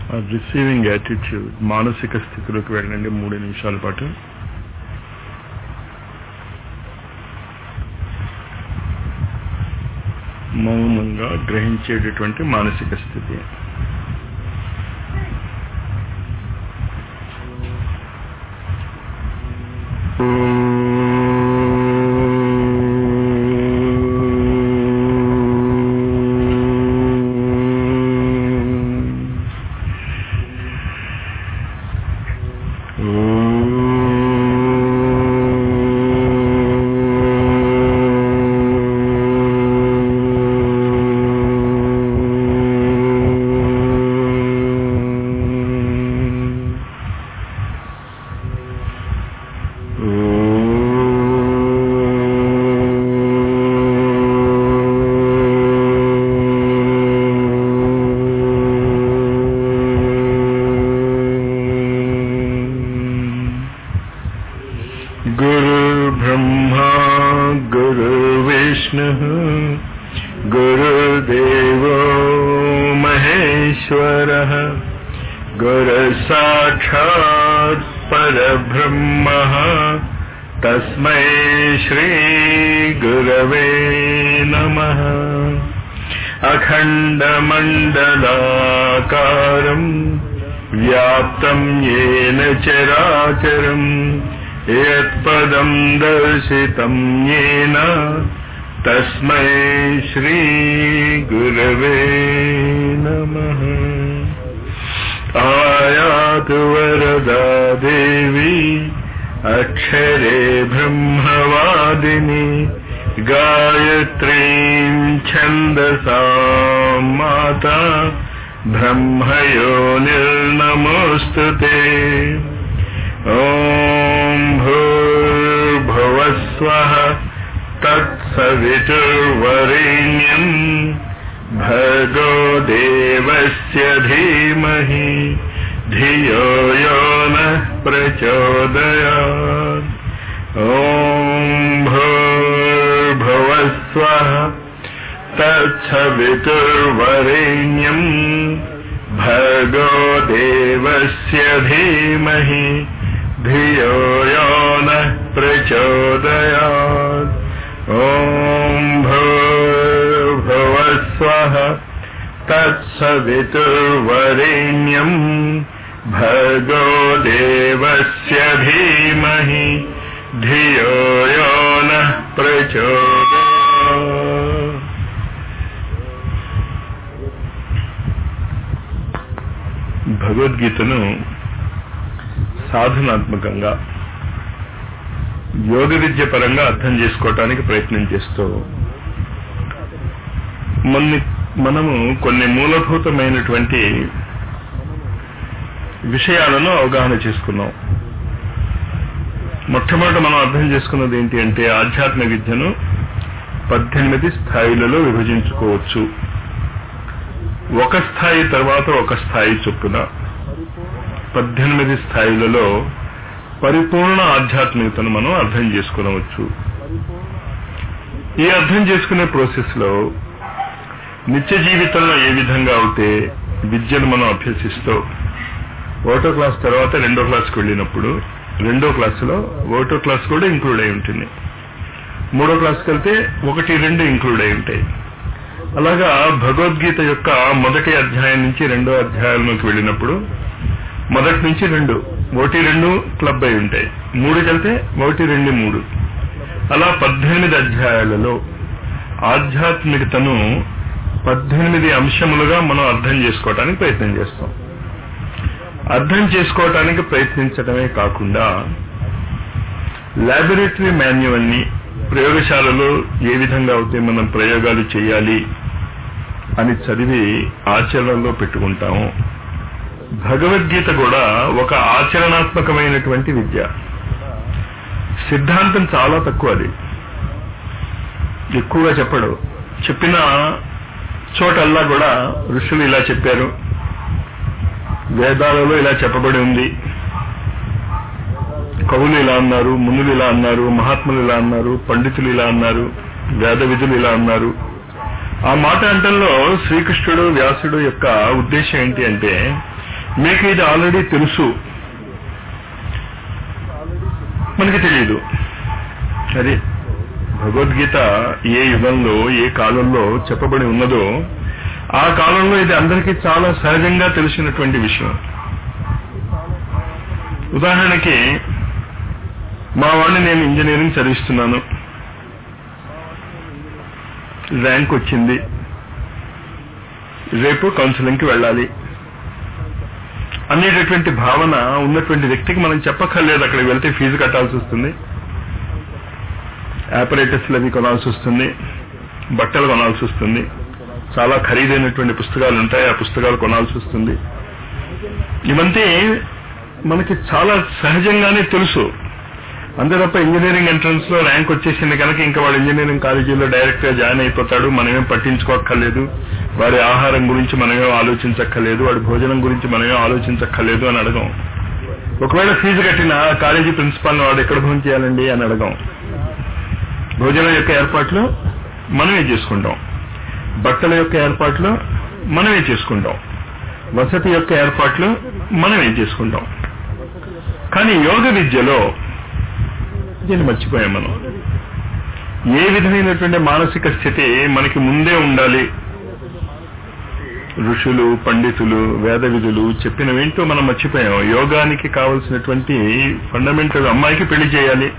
Receiving attitude మానసిక స్థితిలోకి వెళ్ళండి మూడు నిమిషాల పాటు మౌనంగా గ్రహించేటటువంటి మానసిక స్థితి गुरुर्ब्रह्मा गुरुर्विष्णुः गुरुदेवो महेश्वरः गुरुसाक्षात् परब्रह्मः तस्मै श्रीगुरवे नमः अखण्डमण्डलाकारम् व्याप्तम् येन चराचरम् यत्पदम् दर्शितम् येन तस्मै श्रीगुरवे नमः आयातु वरदा देवी अक्षरे ब्रह्मवादिनी गायत्रीम् छन्दसा माता ब्रह्मयोनिर्नमोऽस्तु ते ॐ भूर्भुवस्वः तत्सवितुर्वरेण्यम् भर्गो देवस्य धीमहि धियो यो नः प्रचोदयात् ॐ भूर्भुवस्वः तत्सवितुर्वरेण्यम् भर्गो देवस्य धीमहि धियो यो नः प्रचोदयात् ॐ भूर्भुवस्वः तत्सवितुर्वरेण्यम् भर्गो देवस्य धीमहि धियो यो नः प्रचोदयात् భగవద్గీతను సాధనాత్మకంగా యోగ విద్య పరంగా అర్థం చేసుకోవటానికి ప్రయత్నం చేస్తూ మొన్ని మనము కొన్ని మూలభూతమైనటువంటి విషయాలను అవగాహన చేసుకున్నాం మొట్టమొదట మనం అర్థం చేసుకున్నది ఏంటి అంటే ఆధ్యాత్మ విద్యను పద్దెనిమిది స్థాయిలలో విభజించుకోవచ్చు ఒక స్థాయి తర్వాత ఒక స్థాయి చొప్పున పద్దెనిమిది స్థాయిలలో పరిపూర్ణ ఆధ్యాత్మికతను మనం అర్థం చేసుకునవచ్చు ఈ అర్థం చేసుకునే ప్రాసెస్ లో నిత్య జీవితంలో ఏ విధంగా అయితే విద్యను మనం అభ్యసిస్తూ ఒకటో క్లాస్ తర్వాత రెండో క్లాస్కి వెళ్ళినప్పుడు రెండో క్లాసులో ఒకటో క్లాస్ కూడా ఇంక్లూడ్ అయి ఉంటుంది మూడో క్లాస్కి వెళ్తే ఒకటి రెండు ఇంక్లూడ్ అయి ఉంటాయి అలాగా భగవద్గీత యొక్క మొదటి అధ్యాయం నుంచి రెండో అధ్యాయంలోకి వెళ్ళినప్పుడు మొదటి నుంచి రెండు ఒకటి రెండు క్లబ్ అయి ఉంటాయి మూడుకి వెళ్తే ఒకటి రెండు మూడు అలా పద్దెనిమిది అధ్యాయాలలో ఆధ్యాత్మికతను పద్దెనిమిది అంశములుగా మనం అర్థం చేసుకోవటానికి ప్రయత్నం చేస్తాం అర్థం చేసుకోవటానికి ప్రయత్నించడమే కాకుండా లాబొరేటరీ మాన్యువల్ ని ప్రయోగశాలలో ఏ విధంగా అయితే మనం ప్రయోగాలు చేయాలి అని చదివి ఆచరణలో పెట్టుకుంటాము భగవద్గీత కూడా ఒక ఆచరణాత్మకమైనటువంటి విద్య సిద్ధాంతం చాలా తక్కువ అది ఎక్కువగా చెప్పడు చెప్పిన చోటల్లా కూడా ఋషులు ఇలా చెప్పారు వేదాలలో ఇలా చెప్పబడి ఉంది కవులు ఇలా అన్నారు మునులు ఇలా అన్నారు మహాత్ములు ఇలా అన్నారు పండితులు ఇలా అన్నారు వేద విధులు ఇలా అన్నారు ఆ మాట అంటంలో శ్రీకృష్ణుడు వ్యాసుడు యొక్క ఉద్దేశం ఏంటి అంటే మీకు ఇది ఆల్రెడీ తెలుసు మనకి తెలియదు అది భగవద్గీత ఏ యుగంలో ఏ కాలంలో చెప్పబడి ఉన్నదో ఆ కాలంలో ఇది అందరికీ చాలా సహజంగా తెలిసినటువంటి విషయం ఉదాహరణకి మా వాడిని నేను ఇంజనీరింగ్ చదివిస్తున్నాను ర్యాంక్ వచ్చింది రేపు కౌన్సిలింగ్కి వెళ్ళాలి అనేటటువంటి భావన ఉన్నటువంటి వ్యక్తికి మనం చెప్పక్కర్లేదు అక్కడికి వెళ్తే ఫీజు కట్టాల్సి వస్తుంది ఆపరేటర్స్లు అవి కొనాల్సి వస్తుంది బట్టలు కొనాల్సి వస్తుంది చాలా ఖరీదైనటువంటి పుస్తకాలు ఉంటాయి ఆ పుస్తకాలు కొనాల్సి వస్తుంది ఇవంతే మనకి చాలా సహజంగానే తెలుసు అంతే తప్ప ఇంజనీరింగ్ ఎంట్రన్స్ లో ర్యాంక్ వచ్చేసింది కనుక ఇంకా వాడు ఇంజనీరింగ్ కాలేజీలో డైరెక్ట్ గా జాయిన్ అయిపోతాడు మనమేం పట్టించుకోక్కర్లేదు వాడి ఆహారం గురించి మనమేం ఆలోచించక్కర్లేదు వాడి భోజనం గురించి మనమేం ఆలోచించక్కర్లేదు అని అడగం ఒకవేళ ఫీజు కట్టిన కాలేజీ ప్రిన్సిపాల్ వాడు ఎక్కడ భోజనం చేయాలండి అని అడగం భోజనం యొక్క ఏర్పాట్లు మనమే చేసుకుంటాం బట్టల యొక్క ఏర్పాట్లు మనమే చేసుకుంటాం వసతి యొక్క ఏర్పాట్లు మనమే చేసుకుంటాం కానీ యోగ విద్యలో దీన్ని మర్చిపోయాం మనం ఏ విధమైనటువంటి మానసిక స్థితి మనకి ముందే ఉండాలి ఋషులు పండితులు వేద విధులు చెప్పినవేంటో మనం మర్చిపోయాం యోగానికి కావలసినటువంటి ఫండమెంటల్ అమ్మాయికి పెళ్లి చేయాలి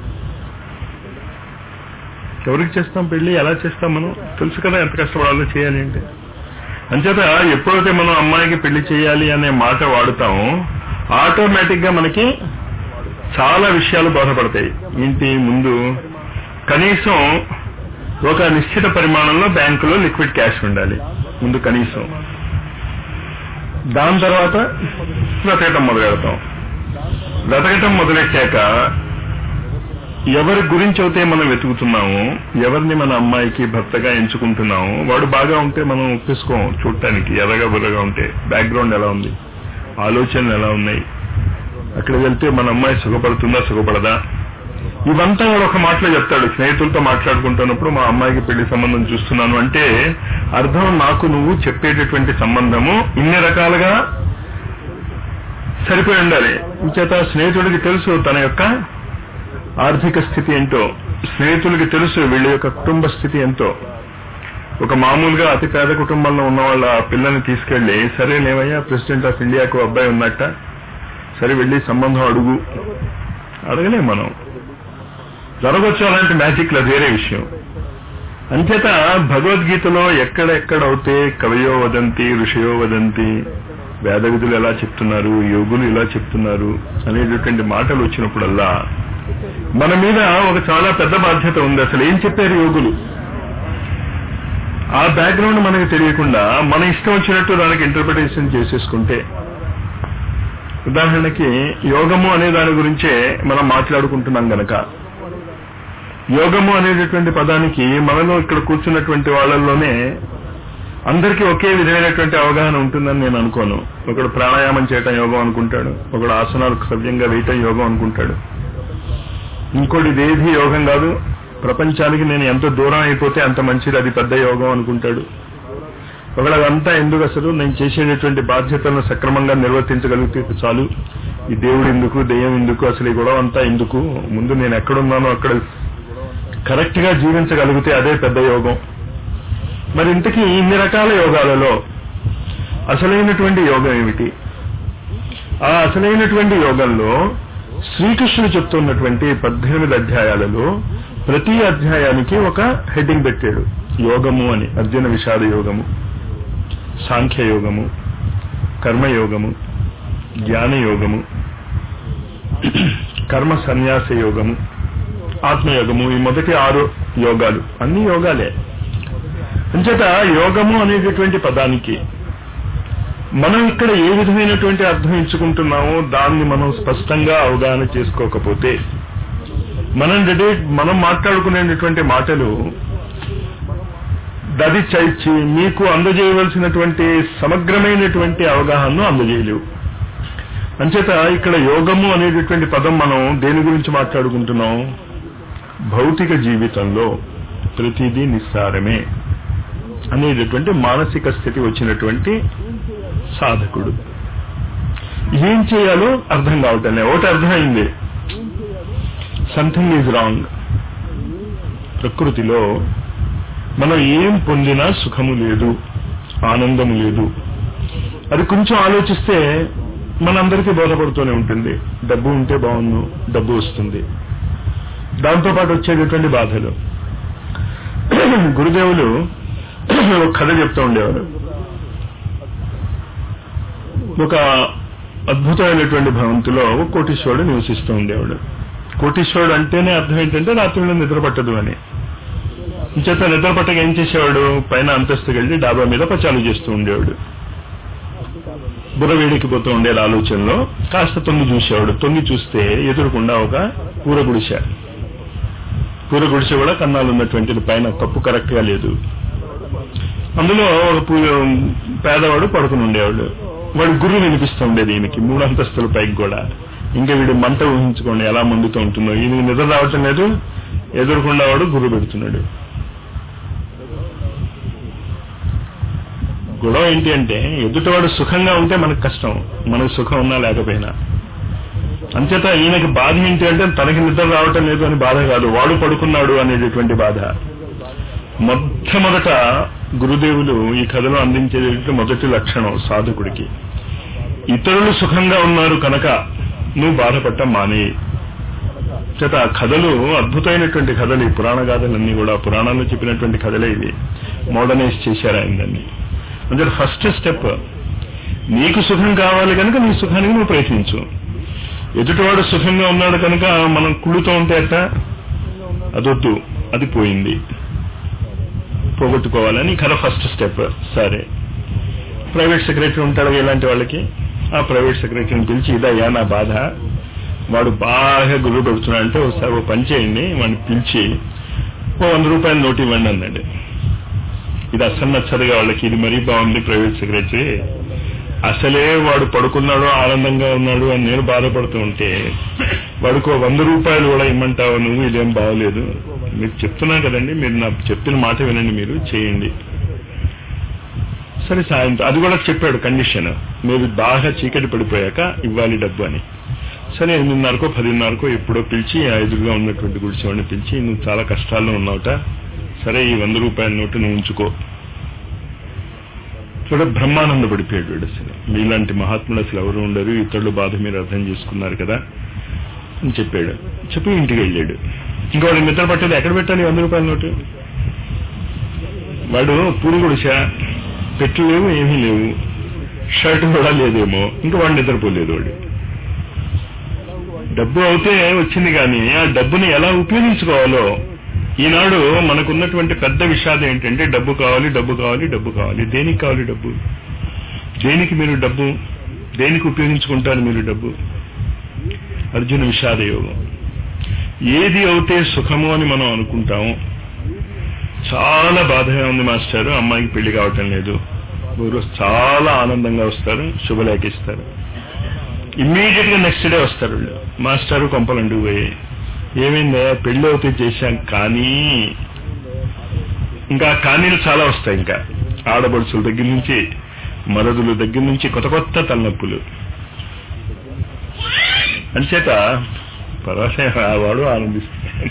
ఎవరికి చేస్తాం పెళ్లి ఎలా చేస్తాం మనం తెలుసు కదా ఎంత కష్టపడాలో చేయాలి అంటే అంచేత ఎప్పుడైతే మనం అమ్మాయికి పెళ్లి చేయాలి అనే మాట వాడుతామో ఆటోమేటిక్ గా మనకి చాలా విషయాలు బోధపడతాయి ఏంటి ముందు కనీసం ఒక నిశ్చిత పరిమాణంలో బ్యాంకులో లిక్విడ్ క్యాష్ ఉండాలి ముందు కనీసం దాని తర్వాత బ్రతకటం మొదలెడతాం బ్రతకటం మొదలెట్టాక ఎవరి గురించి అయితే మనం వెతుకుతున్నాము ఎవరిని మన అమ్మాయికి భర్తగా ఎంచుకుంటున్నాము వాడు బాగా ఉంటే మనం ఒప్పిసుకోం చూడటానికి ఎర్రగా బుర్రగా ఉంటే బ్యాక్గ్రౌండ్ ఎలా ఉంది ఆలోచనలు ఎలా ఉన్నాయి అక్కడ వెళ్తే మన అమ్మాయి సుఖపడుతుందా సుఖపడదా ఇవంతా వాడు ఒక మాటలో చెప్తాడు స్నేహితులతో మాట్లాడుకుంటున్నప్పుడు మా అమ్మాయికి పెళ్లి సంబంధం చూస్తున్నాను అంటే అర్థం నాకు నువ్వు చెప్పేటటువంటి సంబంధము ఇన్ని రకాలుగా సరిపోయి ఉండాలి చేత స్నేహితుడికి తెలుసు తన యొక్క ఆర్థిక స్థితి ఏంటో స్నేహితులకి తెలుసు వీళ్ళ యొక్క కుటుంబ స్థితి ఎంతో ఒక మామూలుగా అతి పేద కుటుంబంలో ఉన్న వాళ్ళ పిల్లని తీసుకెళ్లి సరే లేవయ్యా ప్రెసిడెంట్ ఆఫ్ ఇండియాకు అబ్బాయి ఉన్నట్ట సరే వెళ్ళి సంబంధం అడుగు అడగలేం మనం జరగవచ్చు అలాంటి మ్యాజిక్లు అది వేరే విషయం అంచేత భగవద్గీతలో ఎక్కడెక్కడైతే కవయో వదంతి ఋషయో వదంతి వేద విధులు ఎలా చెప్తున్నారు యోగులు ఎలా చెప్తున్నారు అనేటటువంటి మాటలు వచ్చినప్పుడల్లా మన మీద ఒక చాలా పెద్ద బాధ్యత ఉంది అసలు ఏం చెప్పారు యోగులు ఆ బ్యాక్గ్రౌండ్ మనకి తెలియకుండా మన ఇష్టం వచ్చినట్టు దానికి ఇంటర్ప్రిటేషన్ చేసేసుకుంటే ఉదాహరణకి యోగము అనే దాని గురించే మనం మాట్లాడుకుంటున్నాం గనక యోగము అనేటటువంటి పదానికి మనలో ఇక్కడ కూర్చున్నటువంటి వాళ్ళల్లోనే అందరికీ ఒకే విధమైనటువంటి అవగాహన ఉంటుందని నేను అనుకోను ఒకడు ప్రాణాయామం చేయటం యోగం అనుకుంటాడు ఒకడు ఆసనాలు సవ్యంగా వేయటం యోగం అనుకుంటాడు ఇంకోటి ఇదేది యోగం కాదు ప్రపంచానికి నేను ఎంత దూరం అయిపోతే అంత మంచిది అది పెద్ద యోగం అనుకుంటాడు ఒకవేళ అదంతా ఎందుకు అసలు నేను చేసేటటువంటి బాధ్యతలను సక్రమంగా నిర్వర్తించగలిగితే చాలు ఈ దేవుడు ఎందుకు దెయ్యం ఎందుకు అసలు ఈ గొడవ అంతా ఎందుకు ముందు నేను ఎక్కడున్నానో అక్కడ కరెక్ట్ గా జీవించగలిగితే అదే పెద్ద యోగం మరి ఇంతకీ ఇన్ని రకాల యోగాలలో అసలైనటువంటి యోగం ఏమిటి ఆ అసలైనటువంటి యోగంలో శ్రీకృష్ణుడు చెప్తున్నటువంటి పద్దెనిమిది అధ్యాయాలలో ప్రతి అధ్యాయానికి ఒక హెడ్డింగ్ పెట్టాడు యోగము అని అర్జున విషాద యోగము సాంఖ్య యోగము కర్మయోగము జ్ఞాన యోగము కర్మ సన్యాస యోగము ఆత్మయోగము ఈ మొదటి ఆరు యోగాలు అన్ని యోగాలే అంచేత యోగము అనేటటువంటి పదానికి మనం ఇక్కడ ఏ విధమైనటువంటి అర్థం ఇచ్చుకుంటున్నామో దాన్ని మనం స్పష్టంగా అవగాహన చేసుకోకపోతే మనం రెడీ మనం మాట్లాడుకునేటటువంటి మాటలు దది చైచి మీకు అందజేయవలసినటువంటి సమగ్రమైనటువంటి అవగాహనను అందజేయలేవు అంచేత ఇక్కడ యోగము అనేటటువంటి పదం మనం దేని గురించి మాట్లాడుకుంటున్నాం భౌతిక జీవితంలో ప్రతిదీ నిస్సారమే అనేటటువంటి మానసిక స్థితి వచ్చినటువంటి సాధకుడు ఏం చేయాలో అర్థం కావటం లేదు ఒకటి అర్థమైంది సంథింగ్ ఈజ్ రాంగ్ ప్రకృతిలో మనం ఏం పొందినా సుఖము లేదు ఆనందం లేదు అది కొంచెం ఆలోచిస్తే మనందరికీ బోధపడుతూనే ఉంటుంది డబ్బు ఉంటే బాగుండు డబ్బు వస్తుంది దాంతో పాటు వచ్చేటటువంటి బాధలు గురుదేవులు ఒక కథ చెప్తూ ఉండేవారు ఒక అద్భుతమైనటువంటి భవంతిలో ఒక కోటీశ్వరుడు నివసిస్తూ ఉండేవాడు కోటీశ్వరుడు అంటేనే అర్థం ఏంటంటే రాత్రిలో నిద్ర పట్టదు అని చేత నిద్ర పట్టక ఏం చేసేవాడు పైన అంతస్తుకి వెళ్ళి డాబా మీద పచాలు చేస్తూ ఉండేవాడు బుర్ర వేడికిపోతూ ఉండే ఆలోచనలో కాస్త తొంగి చూసేవాడు తొంగి చూస్తే ఎదురుకుండా ఒక కూర గుడిసె కూర గుడిసె కూడా కన్నాలు ఉన్నటువంటిది పైన కప్పు కరెక్ట్ గా లేదు అందులో ఒక పూ- పేదవాడు పడుకుని ఉండేవాడు వాడు గుర్రు వినిపిస్తూ ఉండేది ఈయనకి మూడు అంతస్తుల పైకి కూడా ఇంకా వీడు మంట ఊహించుకోండి ఎలా మండుతూ ఉంటుందో ఈయన నిద్ర రావటం లేదు ఎదురుకుండా వాడు గుర్రు పెడుతున్నాడు గొడవ ఏంటి అంటే ఎదుటివాడు సుఖంగా ఉంటే మనకు కష్టం మనకు సుఖం ఉన్నా లేకపోయినా అంచేత ఈయనకి బాధ ఏంటి అంటే తనకి నిద్ర రావటం లేదు అని బాధ కాదు వాడు పడుకున్నాడు అనేటటువంటి బాధ మొట్టమొదట గురుదేవులు ఈ కథలో అందించేది మొదటి లక్షణం సాధకుడికి ఇతరులు సుఖంగా ఉన్నారు కనుక నువ్వు బాధపడటం మానే చేత ఆ కథలు అద్భుతమైనటువంటి కథలు ఈ పురాణ గాథలన్నీ కూడా పురాణాల్లో చెప్పినటువంటి కథలే ఇవి మోడర్నైజ్ చేశారు ఆయన దాన్ని అంటే ఫస్ట్ స్టెప్ నీకు సుఖం కావాలి కనుక నీ సుఖానికి నువ్వు ప్రయత్నించు ఎదుటివాడు సుఖంగా ఉన్నాడు కనుక మనం కుళ్ళుతూ ఉంటే అట్ట అదొద్దు అది పోయింది పోగొట్టుకోవాలని కథ ఫస్ట్ స్టెప్ సరే ప్రైవేట్ సెక్రటరీ ఉంటాడు ఇలాంటి వాళ్ళకి ఆ ప్రైవేట్ సెక్రటరీని పిలిచి ఇదయ్యా నా బాధ వాడు బాగా గురువు పెడుతున్నాడంటే ఒకసారి ఓ పని చేయండి వాడిని పిలిచి ఓ వంద రూపాయల నోటు ఇవ్వండి అన్నాడు ఇది అసలు నచ్చదుగా వాళ్ళకి ఇది మరీ బాగుంది ప్రైవేట్ సెక్రటరీ అసలే వాడు పడుకున్నాడు ఆనందంగా ఉన్నాడు అని నేను బాధపడుతూ ఉంటే వాడికి ఓ వంద రూపాయలు కూడా ఇమ్మంటావు నువ్వు ఇదేం బాగోలేదు మీరు చెప్తున్నా కదండి మీరు నా చెప్పిన మాట వినండి మీరు చేయండి సరే సాయంత్రం అది కూడా చెప్పాడు కండిషన్ మీరు బాగా చీకటి పడిపోయాక ఇవ్వాలి డబ్బు అని సరే ఎనిమిదిన్నరకో పదిన్నరకో ఎప్పుడో పిలిచి ఆ ఎదురుగా ఉన్నటువంటి గుడిసేవాడిని పిలిచి నువ్వు చాలా కష్టాల్లో ఉన్నావుట సరే ఈ వంద రూపాయల నోటు నువ్వు ఉంచుకో చూడ బ్రహ్మానంద పడిపోయాడు వీడు అసలు మీలాంటి మహాత్ములు అసలు ఎవరు ఉండరు ఇతరులు బాధ మీరు అర్థం చేసుకున్నారు కదా అని చెప్పాడు చెప్పి ఇంటికి వెళ్ళాడు ఇంకా వాడు నిద్ర పట్టేది ఎక్కడ పెట్టాలి ఈ వంద రూపాయల నోటు వాడు పూరి గుడిసా పెట్లు లేవు ఏమీ లేవు షర్ట్ కూడా లేదేమో ఇంకా వాడు నిద్రపోలేదు వాడు డబ్బు అయితే వచ్చింది కానీ ఆ డబ్బుని ఎలా ఉపయోగించుకోవాలో ఈనాడు మనకున్నటువంటి పెద్ద విషాదం ఏంటంటే డబ్బు కావాలి డబ్బు కావాలి డబ్బు కావాలి దేనికి కావాలి డబ్బు దేనికి మీరు డబ్బు దేనికి ఉపయోగించుకుంటారు మీరు డబ్బు అర్జున విషాద యోగం ఏది అవుతే సుఖము అని మనం అనుకుంటాము చాలా బాధగా ఉంది మాస్టారు అమ్మాయికి పెళ్లి కావటం లేదు ఊరు చాలా ఆనందంగా వస్తారు శుభలేఖ ఇస్తారు ఇమ్మీడియట్ గా నెక్స్ట్ డే వస్తారు వీళ్ళు మాస్టారు కొంపలండు పోయి ఏమైందా పెళ్లి అవుతే చేశాం కానీ ఇంకా కానీలు చాలా వస్తాయి ఇంకా ఆడబడుచుల దగ్గర నుంచి మరదుల దగ్గర నుంచి కొత్త కొత్త తలనొప్పులు అంచేత పర్వాలేదు ఆ వాడు ఆనందిస్తాడు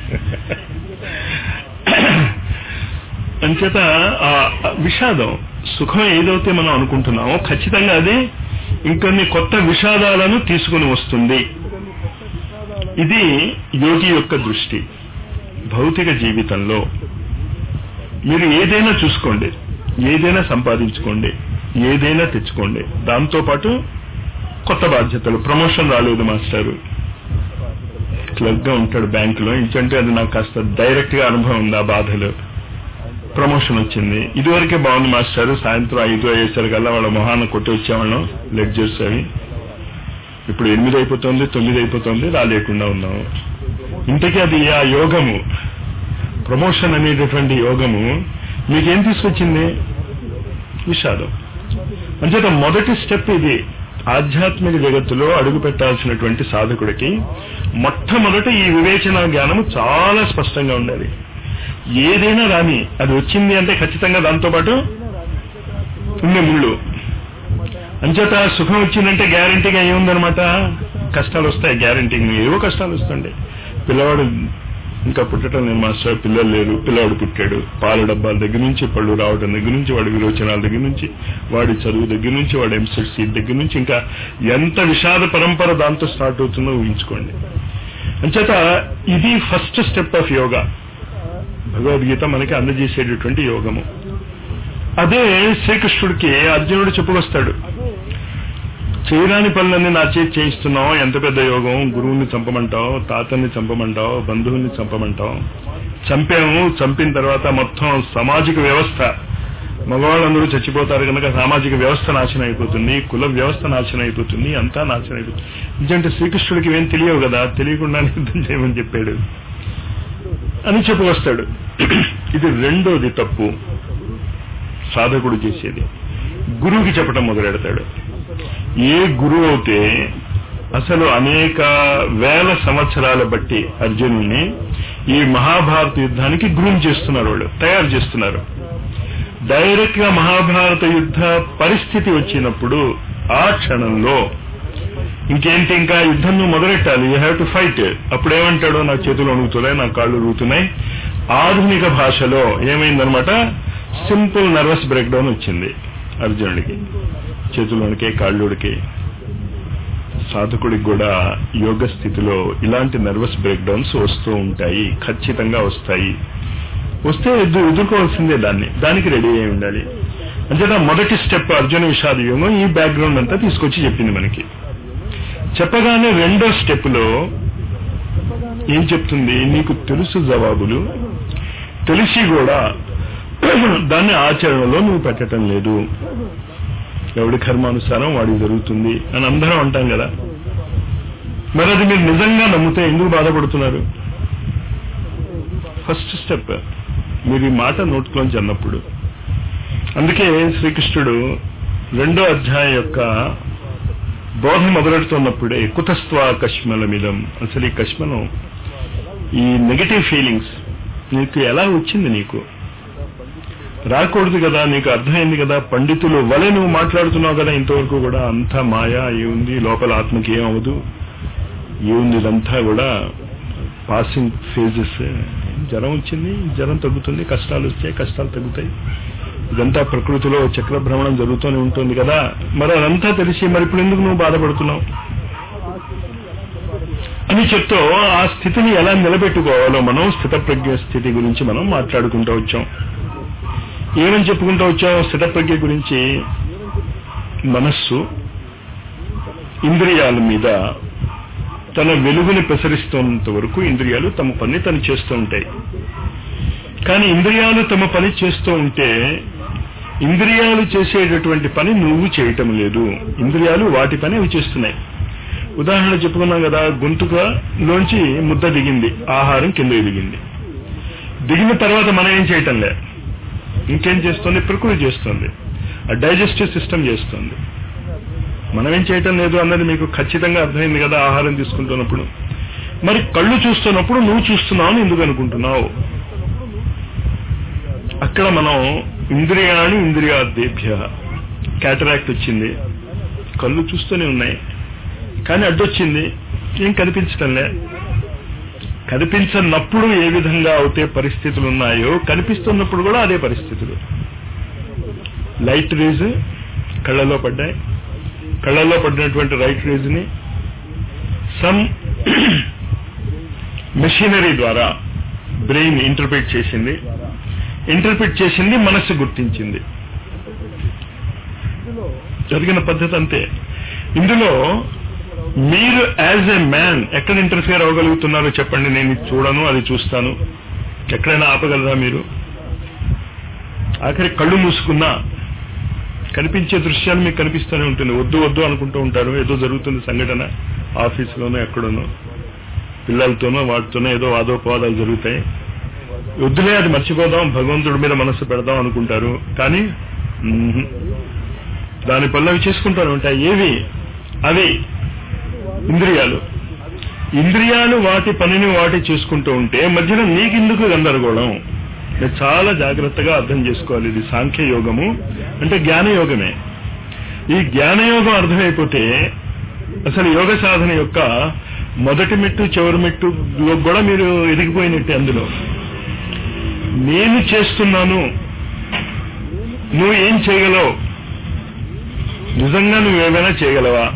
అంచేత ఆ విషాదం సుఖం ఏదైతే మనం అనుకుంటున్నామో ఖచ్చితంగా అదే ఇంకొన్ని కొత్త విషాదాలను తీసుకుని వస్తుంది ఇది యోగి యొక్క దృష్టి భౌతిక జీవితంలో మీరు ఏదైనా చూసుకోండి ఏదైనా సంపాదించుకోండి ఏదైనా తెచ్చుకోండి దాంతో పాటు కొత్త బాధ్యతలు ప్రమోషన్ రాలేదు మాస్టారు క్లర్క్ గా ఉంటాడు బ్యాంకులో ఇంకంటే అది నాకు కాస్త డైరెక్ట్ గా అనుభవం ఉంది ఆ బాధలు ప్రమోషన్ వచ్చింది ఇదివరకే బాగుంది మాస్టర్ సాయంత్రం ఐదు అయ్యేసరికల్లా వాళ్ళ మొహాన్ని కొట్టి వచ్చేవాళ్ళం లెక్చర్స్ అవి ఇప్పుడు ఎనిమిది అయిపోతుంది తొమ్మిది అయిపోతుంది రాలేకుండా ఉన్నాము ఇంతకీ అది ఆ యోగము ప్రమోషన్ అనేటటువంటి యోగము మీకేం తీసుకొచ్చింది విషాదం అంచేత మొదటి స్టెప్ ఇది ఆధ్యాత్మిక జగత్తులో అడుగు పెట్టాల్సినటువంటి సాధకుడికి మొట్టమొదట ఈ వివేచన జ్ఞానము చాలా స్పష్టంగా ఉండాలి ఏదైనా రాని అది వచ్చింది అంటే ఖచ్చితంగా దాంతో పాటు ఉండే ముళ్ళు అంచేత సుఖం వచ్చిందంటే గ్యారంటీగా ఏముందనమాట కష్టాలు వస్తాయి గ్యారంటీ ఏవో కష్టాలు వస్తుండే పిల్లవాడు ఇంకా పుట్టడం లేదు మాస్టర్ పిల్లలు లేరు పిల్లవాడు పుట్టాడు పాల డబ్బాల దగ్గర నుంచి పళ్ళు రావడం దగ్గర నుంచి వాడి విరోచనాల దగ్గర నుంచి వాడి చదువు దగ్గర నుంచి వాడి ఎంసెట్ సీట్ దగ్గర నుంచి ఇంకా ఎంత విషాద పరంపర దాంతో స్టార్ట్ అవుతుందో ఊహించుకోండి అంచేత ఇది first step of yoga Bhagavad Gita మనకి అందజేసేటటువంటి యోగము అదే శ్రీకృష్ణుడికి అర్జునుడు చెప్పుకొస్తాడు చేయరాని పనులన్నీ నా చేతి చేయిస్తున్నావు ఎంత పెద్ద యోగం గురువుని చంపమంటావు తాతల్ని చంపమంటావు బంధువుల్ని చంపమంటావు చంపాము చంపిన తర్వాత మొత్తం సామాజిక వ్యవస్థ మగవాళ్ళందరూ చచ్చిపోతారు కనుక సామాజిక వ్యవస్థ నాశనం అయిపోతుంది కుల వ్యవస్థ నాశనం అయిపోతుంది అంతా నాశనం అయిపోతుంది ఎందుకంటే శ్రీకృష్ణుడికి ఏం తెలియవు కదా తెలియకుండానే యుద్ధం చేయమని చెప్పాడు అని చెప్పుకొస్తాడు ఇది రెండోది తప్పు సాధకుడు చేసేది గురువుకి చెప్పడం మొదలెడతాడు ఏ గురువు అయితే అసలు అనేక వేల సంవత్సరాల బట్టి అర్జునుడిని ఈ మహాభారత యుద్ధానికి గురువు చేస్తున్నారు వాళ్ళు తయారు చేస్తున్నారు డైరెక్ట్ గా మహాభారత యుద్ధ పరిస్థితి వచ్చినప్పుడు ఆ క్షణంలో ఇంకేంటి ఇంకా యుద్ధం నువ్వు మొదలెట్టాలి యూ హ్యావ్ టు ఫైట్ అప్పుడు ఏమంటాడు నా చేతులు అణుగుతున్నాయి నా కాళ్ళు ఊగుతున్నాయి ఆధునిక భాషలో ఏమైందనమాట సింపుల్ నర్వస్ బ్రేక్ డౌన్ వచ్చింది అర్జునుడికి చేతులోనికి కాళ్ళుడికి సాధకుడికి కూడా యోగ స్థితిలో ఇలాంటి నర్వస్ బ్రేక్ డౌన్స్ వస్తూ ఉంటాయి ఖచ్చితంగా వస్తాయి వస్తే ఎదు ఎదుర్కోవాల్సిందే దాన్ని దానికి రెడీ అయి ఉండాలి అంతేనా మొదటి స్టెప్ అర్జున విషాద యోగం ఈ బ్యాక్గ్రౌండ్ అంతా తీసుకొచ్చి చెప్పింది మనకి చెప్పగానే రెండో స్టెప్ లో ఏం చెప్తుంది నీకు తెలుసు జవాబులు తెలిసి కూడా దాన్ని ఆచరణలో నువ్వు పెట్టడం లేదు ఎవడి కర్మానుసారం వాడికి జరుగుతుంది అని అందరం అంటాం కదా మరి అది మీరు నిజంగా నమ్మితే ఎందుకు బాధపడుతున్నారు ఫస్ట్ స్టెప్ మీరు ఈ మాట నోట్లోంచి అన్నప్పుడు అందుకే శ్రీకృష్ణుడు రెండో అధ్యాయం యొక్క బోధ మొదలెడుతున్నప్పుడే కుతస్త్వ కష్మలమిదం అసలు ఈ కష్మలం ఈ నెగటివ్ ఫీలింగ్స్ నీకు ఎలా వచ్చింది నీకు రాకూడదు కదా నీకు అర్థమైంది కదా పండితులు వలె నువ్వు మాట్లాడుతున్నావు కదా ఇంతవరకు కూడా అంతా మాయా ఏముంది లోపల ఆత్మకి ఏమవదు ఏముంది ఇదంతా కూడా పాసింగ్ ఫేజెస్ జ్వరం వచ్చింది జ్వరం తగ్గుతుంది కష్టాలు వచ్చాయి కష్టాలు తగ్గుతాయి ఇదంతా ప్రకృతిలో చక్ర భ్రమణం జరుగుతూనే ఉంటుంది కదా మరి అదంతా తెలిసి మరి ఇప్పుడు ఎందుకు నువ్వు బాధపడుతున్నావు అని చెప్తూ ఆ స్థితిని ఎలా నిలబెట్టుకోవాలో మనం స్థితప్రజ్ఞ స్థితి గురించి మనం మాట్లాడుకుంటూ వచ్చాం ఏమని చెప్పుకుంటూ వచ్చాం స్థితప్రజ్ఞ గురించి మనస్సు ఇంద్రియాల మీద తన వెలుగుని ప్రసరిస్తున్నంత వరకు ఇంద్రియాలు తమ పని తను చేస్తూ ఉంటాయి కానీ ఇంద్రియాలు తమ పని చేస్తూ ఉంటే ఇంద్రియాలు చేసేటటువంటి పని నువ్వు చేయటం లేదు ఇంద్రియాలు వాటి పని అవి చేస్తున్నాయి ఉదాహరణ చెప్పుకున్నాం కదా గొంతుకలోంచి ముద్ద దిగింది ఆహారం కింద దిగింది దిగిన తర్వాత మనం ఏం చేయటం లే ఇంకేం చేస్తుంది ప్రకృతి చేస్తుంది ఆ డైజెస్టివ్ సిస్టమ్ చేస్తుంది మనం ఏం చేయటం లేదు అన్నది మీకు ఖచ్చితంగా అర్థమైంది కదా ఆహారం తీసుకుంటున్నప్పుడు మరి కళ్ళు చూస్తున్నప్పుడు నువ్వు చూస్తున్నావు అని ఎందుకు అనుకుంటున్నావు అక్కడ మనం ఇంద్రియాన్ని ఇంద్రియాదేభ్య క్యాటరాక్ట్ వచ్చింది కళ్ళు చూస్తూనే ఉన్నాయి కానీ అడ్డొచ్చింది ఏం కనిపించటంలే కనిపించనప్పుడు ఏ విధంగా అవుతే పరిస్థితులు ఉన్నాయో కనిపిస్తున్నప్పుడు కూడా అదే పరిస్థితులు లైట్ రేజ్ కళ్ళలో పడ్డాయి కళ్ళల్లో పడినటువంటి రైట్ రేజ్ ని సమ్ మెషినరీ ద్వారా బ్రెయిన్ ఇంటర్ప్రిట్ చేసింది ఇంటర్ప్రిట్ చేసింది మనస్సు గుర్తించింది జరిగిన పద్ధతి అంతే ఇందులో మీరు యాజ్ ఎ మ్యాన్ ఎక్కడ ఇంటర్ఫియర్ అవ్వగలుగుతున్నారో చెప్పండి నేను ఇది చూడను అది చూస్తాను ఎక్కడైనా ఆపగలరా మీరు ఆఖరి కళ్ళు మూసుకున్నా కనిపించే దృశ్యాలు మీకు కనిపిస్తూనే ఉంటుంది వద్దు వద్దు అనుకుంటూ ఉంటారు ఏదో జరుగుతుంది సంఘటన ఆఫీసులోనో ఎక్కడోనో పిల్లలతోనో వాటితోనో ఏదో వాదోపవాదాలు జరుగుతాయి వద్దులే అది మర్చిపోదాం భగవంతుడి మీద మనస్సు పెడదాం అనుకుంటారు కానీ మ్మ్. దాని పనులు అవి చేసుకుంటారు ఉంటాయి ఏవి అవి ఇంద్రియాలు ఇంద్రియాలు వాటి పనిని వాటి చేసుకుంటూ ఉంటే మధ్యలో నీకెందుకు గందరగోళం మీరు చాలా జాగ్రత్తగా అర్థం చేసుకోవాలి ఇది సాంఖ్య యోగము అంటే జ్ఞాన యోగమే ఈ జ్ఞానయోగం అర్థమైపోతే అసలు యోగ సాధన యొక్క మొదటి మెట్టు చివరి మెట్టు కూడా మీరు ఎదిగిపోయినట్టే అందులో నేను చేస్తున్నాను నువ్వు ఏం చేయగలవు నిజంగా నువ్వు ఏమైనా చేయగలవా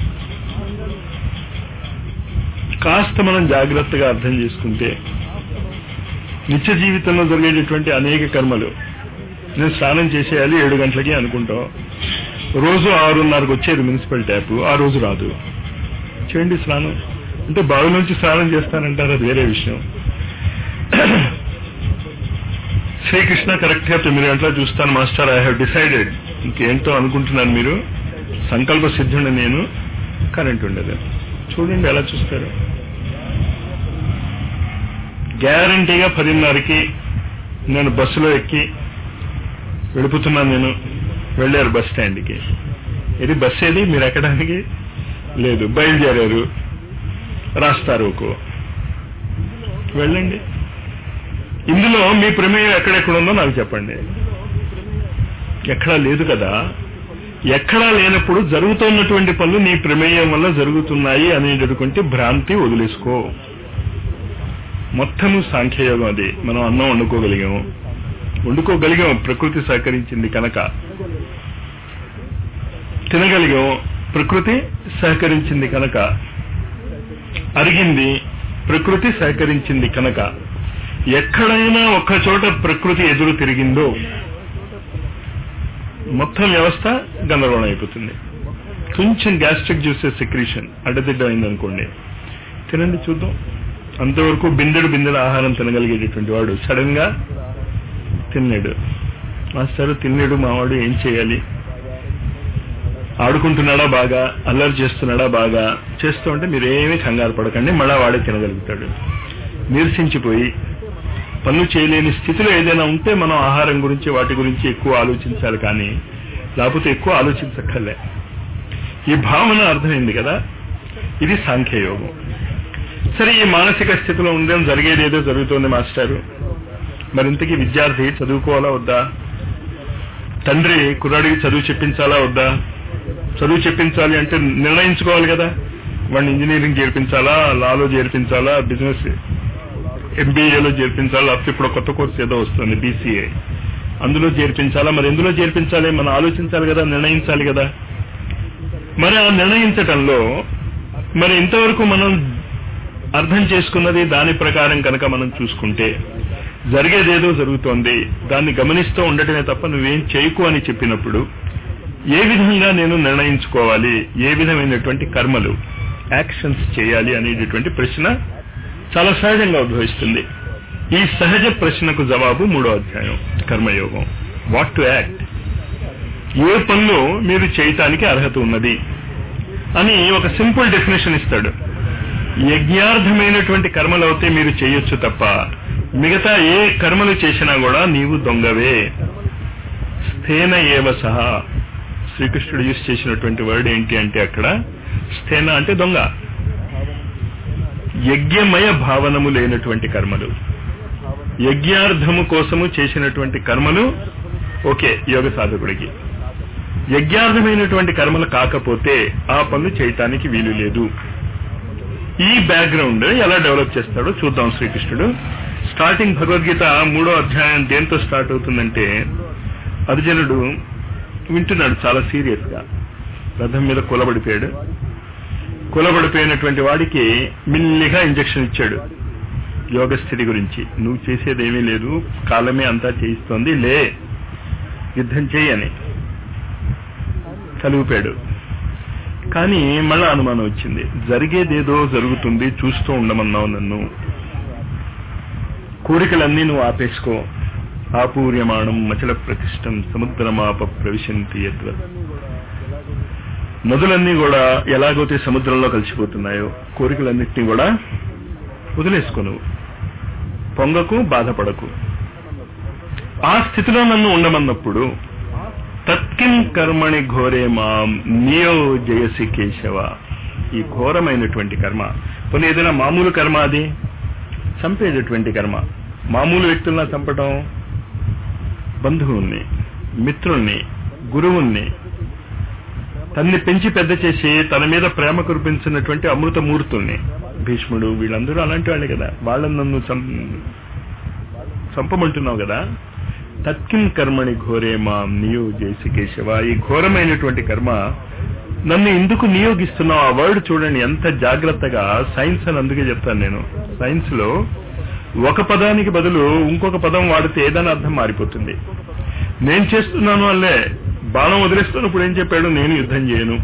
కాస్త మనం జాగ్రత్తగా అర్థం చేసుకుంటే నిత్య జీవితంలో జరిగేటటువంటి అనేక కర్మలు నేను స్నానం చేసేయాలి ఏడు గంటలకి అనుకుంటాం రోజు ఆరున్నరకు వచ్చేది మున్సిపల్ ట్యాప్ ఆ రోజు రాదు చేయండి స్నానం అంటే బావి నుంచి స్నానం చేస్తానంటారు అది వేరే విషయం శ్రీకృష్ణ కరెక్ట్ గా తొమ్మిది గంటల చూస్తాను మాస్టర్ ఐ హావ్ డిసైడెడ్ ఇంకేంటో అనుకుంటున్నాను మీరు సంకల్ప సిద్ధుండి నేను కరెంట్ ఉండదు చూడండి ఎలా చూస్తారు గ్యారంటీగా పదిన్నరకి నేను బస్సులో ఎక్కి వెళ్ళిపోతున్నాను నేను వెళ్ళారు బస్ స్టాండ్కి ఇది బస్ ఏది మీరు ఎక్కడానికి లేదు బయలుదేరారు రాస్తారు ఒక వెళ్ళండి ఇందులో మీ ప్రమేయం ఎక్కడెక్కడ ఉందో నాకు చెప్పండి ఎక్కడా లేదు కదా ఎక్కడా లేనప్పుడు జరుగుతున్నటువంటి పనులు నీ ప్రమేయం వల్ల జరుగుతున్నాయి అనేటటువంటి భ్రాంతి వదిలేసుకో మొత్తము సాంఖ్యయోగం అది మనం అన్నం వండుకోగలిగాము వండుకోగలిగాం ప్రకృతి సహకరించింది కనుక తినగలిగాం ప్రకృతి సహకరించింది కనుక అరిగింది ప్రకృతి సహకరించింది కనుక ఎక్కడైనా ఒక్క చోట ప్రకృతి ఎదురు తిరిగిందో మొత్తం వ్యవస్థ గందరగోళం అయిపోతుంది కొంచెం గ్యాస్ట్రిక్ జ్యూసెస్ సెక్రీషన్ అడ్డదిడ్డం అనుకోండి తినండి చూద్దాం అంతవరకు బిందెడు బిందెల ఆహారం తినగలిగేటటువంటి వాడు సడన్ గా తిన్నాడు మాస్టర్ తిన్నాడు మావాడు ఏం చేయాలి ఆడుకుంటున్నాడా బాగా అల్లరి చేస్తున్నాడా బాగా చేస్తూ ఉంటే మీరేమీ కంగారు పడకండి మళ్ళా వాడే తినగలుగుతాడు నీరసించిపోయి పనులు చేయలేని స్థితిలో ఏదైనా ఉంటే మనం ఆహారం గురించి వాటి గురించి ఎక్కువ ఆలోచించాలి కానీ లేకపోతే ఎక్కువ ఆలోచించక్కర్లే ఈ భావన అర్థమైంది కదా ఇది సాంఖ్యయోగం సరే ఈ మానసిక స్థితిలో ఉండడం జరిగేది ఏదో జరుగుతోంది మాస్టారు మరి ఇంతకీ విద్యార్థి చదువుకోవాలా వద్దా తండ్రి కుర్రాడికి చదువు చెప్పించాలా వద్దా చదువు చెప్పించాలి అంటే నిర్ణయించుకోవాలి కదా వాడిని ఇంజనీరింగ్ చేర్పించాలా లాలో చేర్పించాలా బిజినెస్ ఎంబీఏలో చేర్పించాలా లేకపోతే ఇప్పుడు కొత్త కోర్సు ఏదో వస్తుంది బీసీఏ అందులో చేర్పించాలా మరి ఎందులో చేర్పించాలి మనం ఆలోచించాలి కదా నిర్ణయించాలి కదా మరి ఆ నిర్ణయించటంలో మరి ఇంతవరకు మనం అర్థం చేసుకున్నది దాని ప్రకారం కనుక మనం చూసుకుంటే జరిగేదేదో జరుగుతోంది దాన్ని గమనిస్తూ ఉండటమే తప్ప నువ్వేం చేయకు అని చెప్పినప్పుడు ఏ విధంగా నేను నిర్ణయించుకోవాలి ఏ విధమైనటువంటి కర్మలు యాక్షన్స్ చేయాలి అనేటటువంటి ప్రశ్న చాలా సహజంగా ఉద్భవిస్తుంది ఈ సహజ ప్రశ్నకు జవాబు మూడో అధ్యాయం కర్మయోగం వాట్ టు యాక్ట్ ఏ పనులు మీరు చేయటానికి అర్హత ఉన్నది అని ఒక సింపుల్ డెఫినేషన్ ఇస్తాడు యజ్ఞార్థమైనటువంటి కర్మలు అయితే మీరు చేయొచ్చు తప్ప మిగతా ఏ కర్మలు చేసినా కూడా నీవు దొంగవే స్థేన ఏవ సహా శ్రీకృష్ణుడు యూస్ చేసినటువంటి వర్డ్ ఏంటి అంటే అక్కడ స్థేన అంటే దొంగ యజ్ఞమయ భావనము లేనటువంటి కర్మలు యజ్ఞార్థము కోసము చేసినటువంటి కర్మలు ఓకే యోగ సాధకుడికి యజ్ఞార్థమైనటువంటి కర్మలు కాకపోతే ఆ పనులు చేయటానికి వీలు లేదు ఈ బ్యాక్గ్రౌండ్ ఎలా డెవలప్ చేస్తాడో చూద్దాం శ్రీకృష్ణుడు స్టార్టింగ్ భగవద్గీత మూడో అధ్యాయం దేంతో స్టార్ట్ అవుతుందంటే అర్జునుడు వింటున్నాడు చాలా సీరియస్ గా రథం మీద కులబడిపోయాడు కులబడిపోయినటువంటి వాడికి మిల్లిగా ఇంజక్షన్ ఇచ్చాడు యోగ స్థితి గురించి నువ్వు చేసేదేమీ లేదు కాలమే అంతా చేయిస్తోంది లే యుద్ధం చేయని కలిగిపోయాడు కానీ మళ్ళా అనుమానం వచ్చింది జరిగేదేదో జరుగుతుంది చూస్తూ ఉండమన్నావు నన్ను కోరికలన్నీ నువ్వు ఆపేసుకో ఆపూర్యమాణం మచల ప్రతిష్టం సముద్రమాప ప్రవిశంతి యద్వ నదులన్నీ కూడా ఎలాగైతే సముద్రంలో కలిసిపోతున్నాయో కోరికలన్నింటినీ కూడా వదిలేసుకో నువ్వు పొంగకు బాధపడకు ఆ స్థితిలో నన్ను ఉండమన్నప్పుడు తత్కిం కర్మణి ఘోరే మాం నియోజయసి కేశవ ఈ ఘోరమైనటువంటి కర్మ కొన్ని ఏదైనా మామూలు కర్మ అది చంపేటటువంటి కర్మ మామూలు వ్యక్తులను చంపడం బంధువుల్ని మిత్రుల్ని గురువుల్ని తన్ని పెంచి పెద్ద చేసి తన మీద ప్రేమ కురిపించినటువంటి అమృతమూర్తుల్ని భీష్ముడు వీళ్ళందరూ అలాంటి వాళ్ళే కదా వాళ్ళని నన్ను చం- చంపమంటున్నావు కదా తత్కిన్ కర్మని ఘోరే మాం నియోజేసి కేశవ ఈ ఘోరమైనటువంటి కర్మ నన్ను ఎందుకు నియోగిస్తున్నావు ఆ వర్డ్ చూడండి ఎంత జాగ్రత్తగా సైన్స్ అని అందుకే చెప్తాను నేను సైన్స్ లో ఒక పదానికి బదులు ఇంకొక పదం వాడితే ఏదైనా అర్థం మారిపోతుంది నేను చేస్తున్నాను అల్లే బాణం వదిలేస్తున్నప్పుడు ఏం చెప్పాడు నేను యుద్ధం చేయను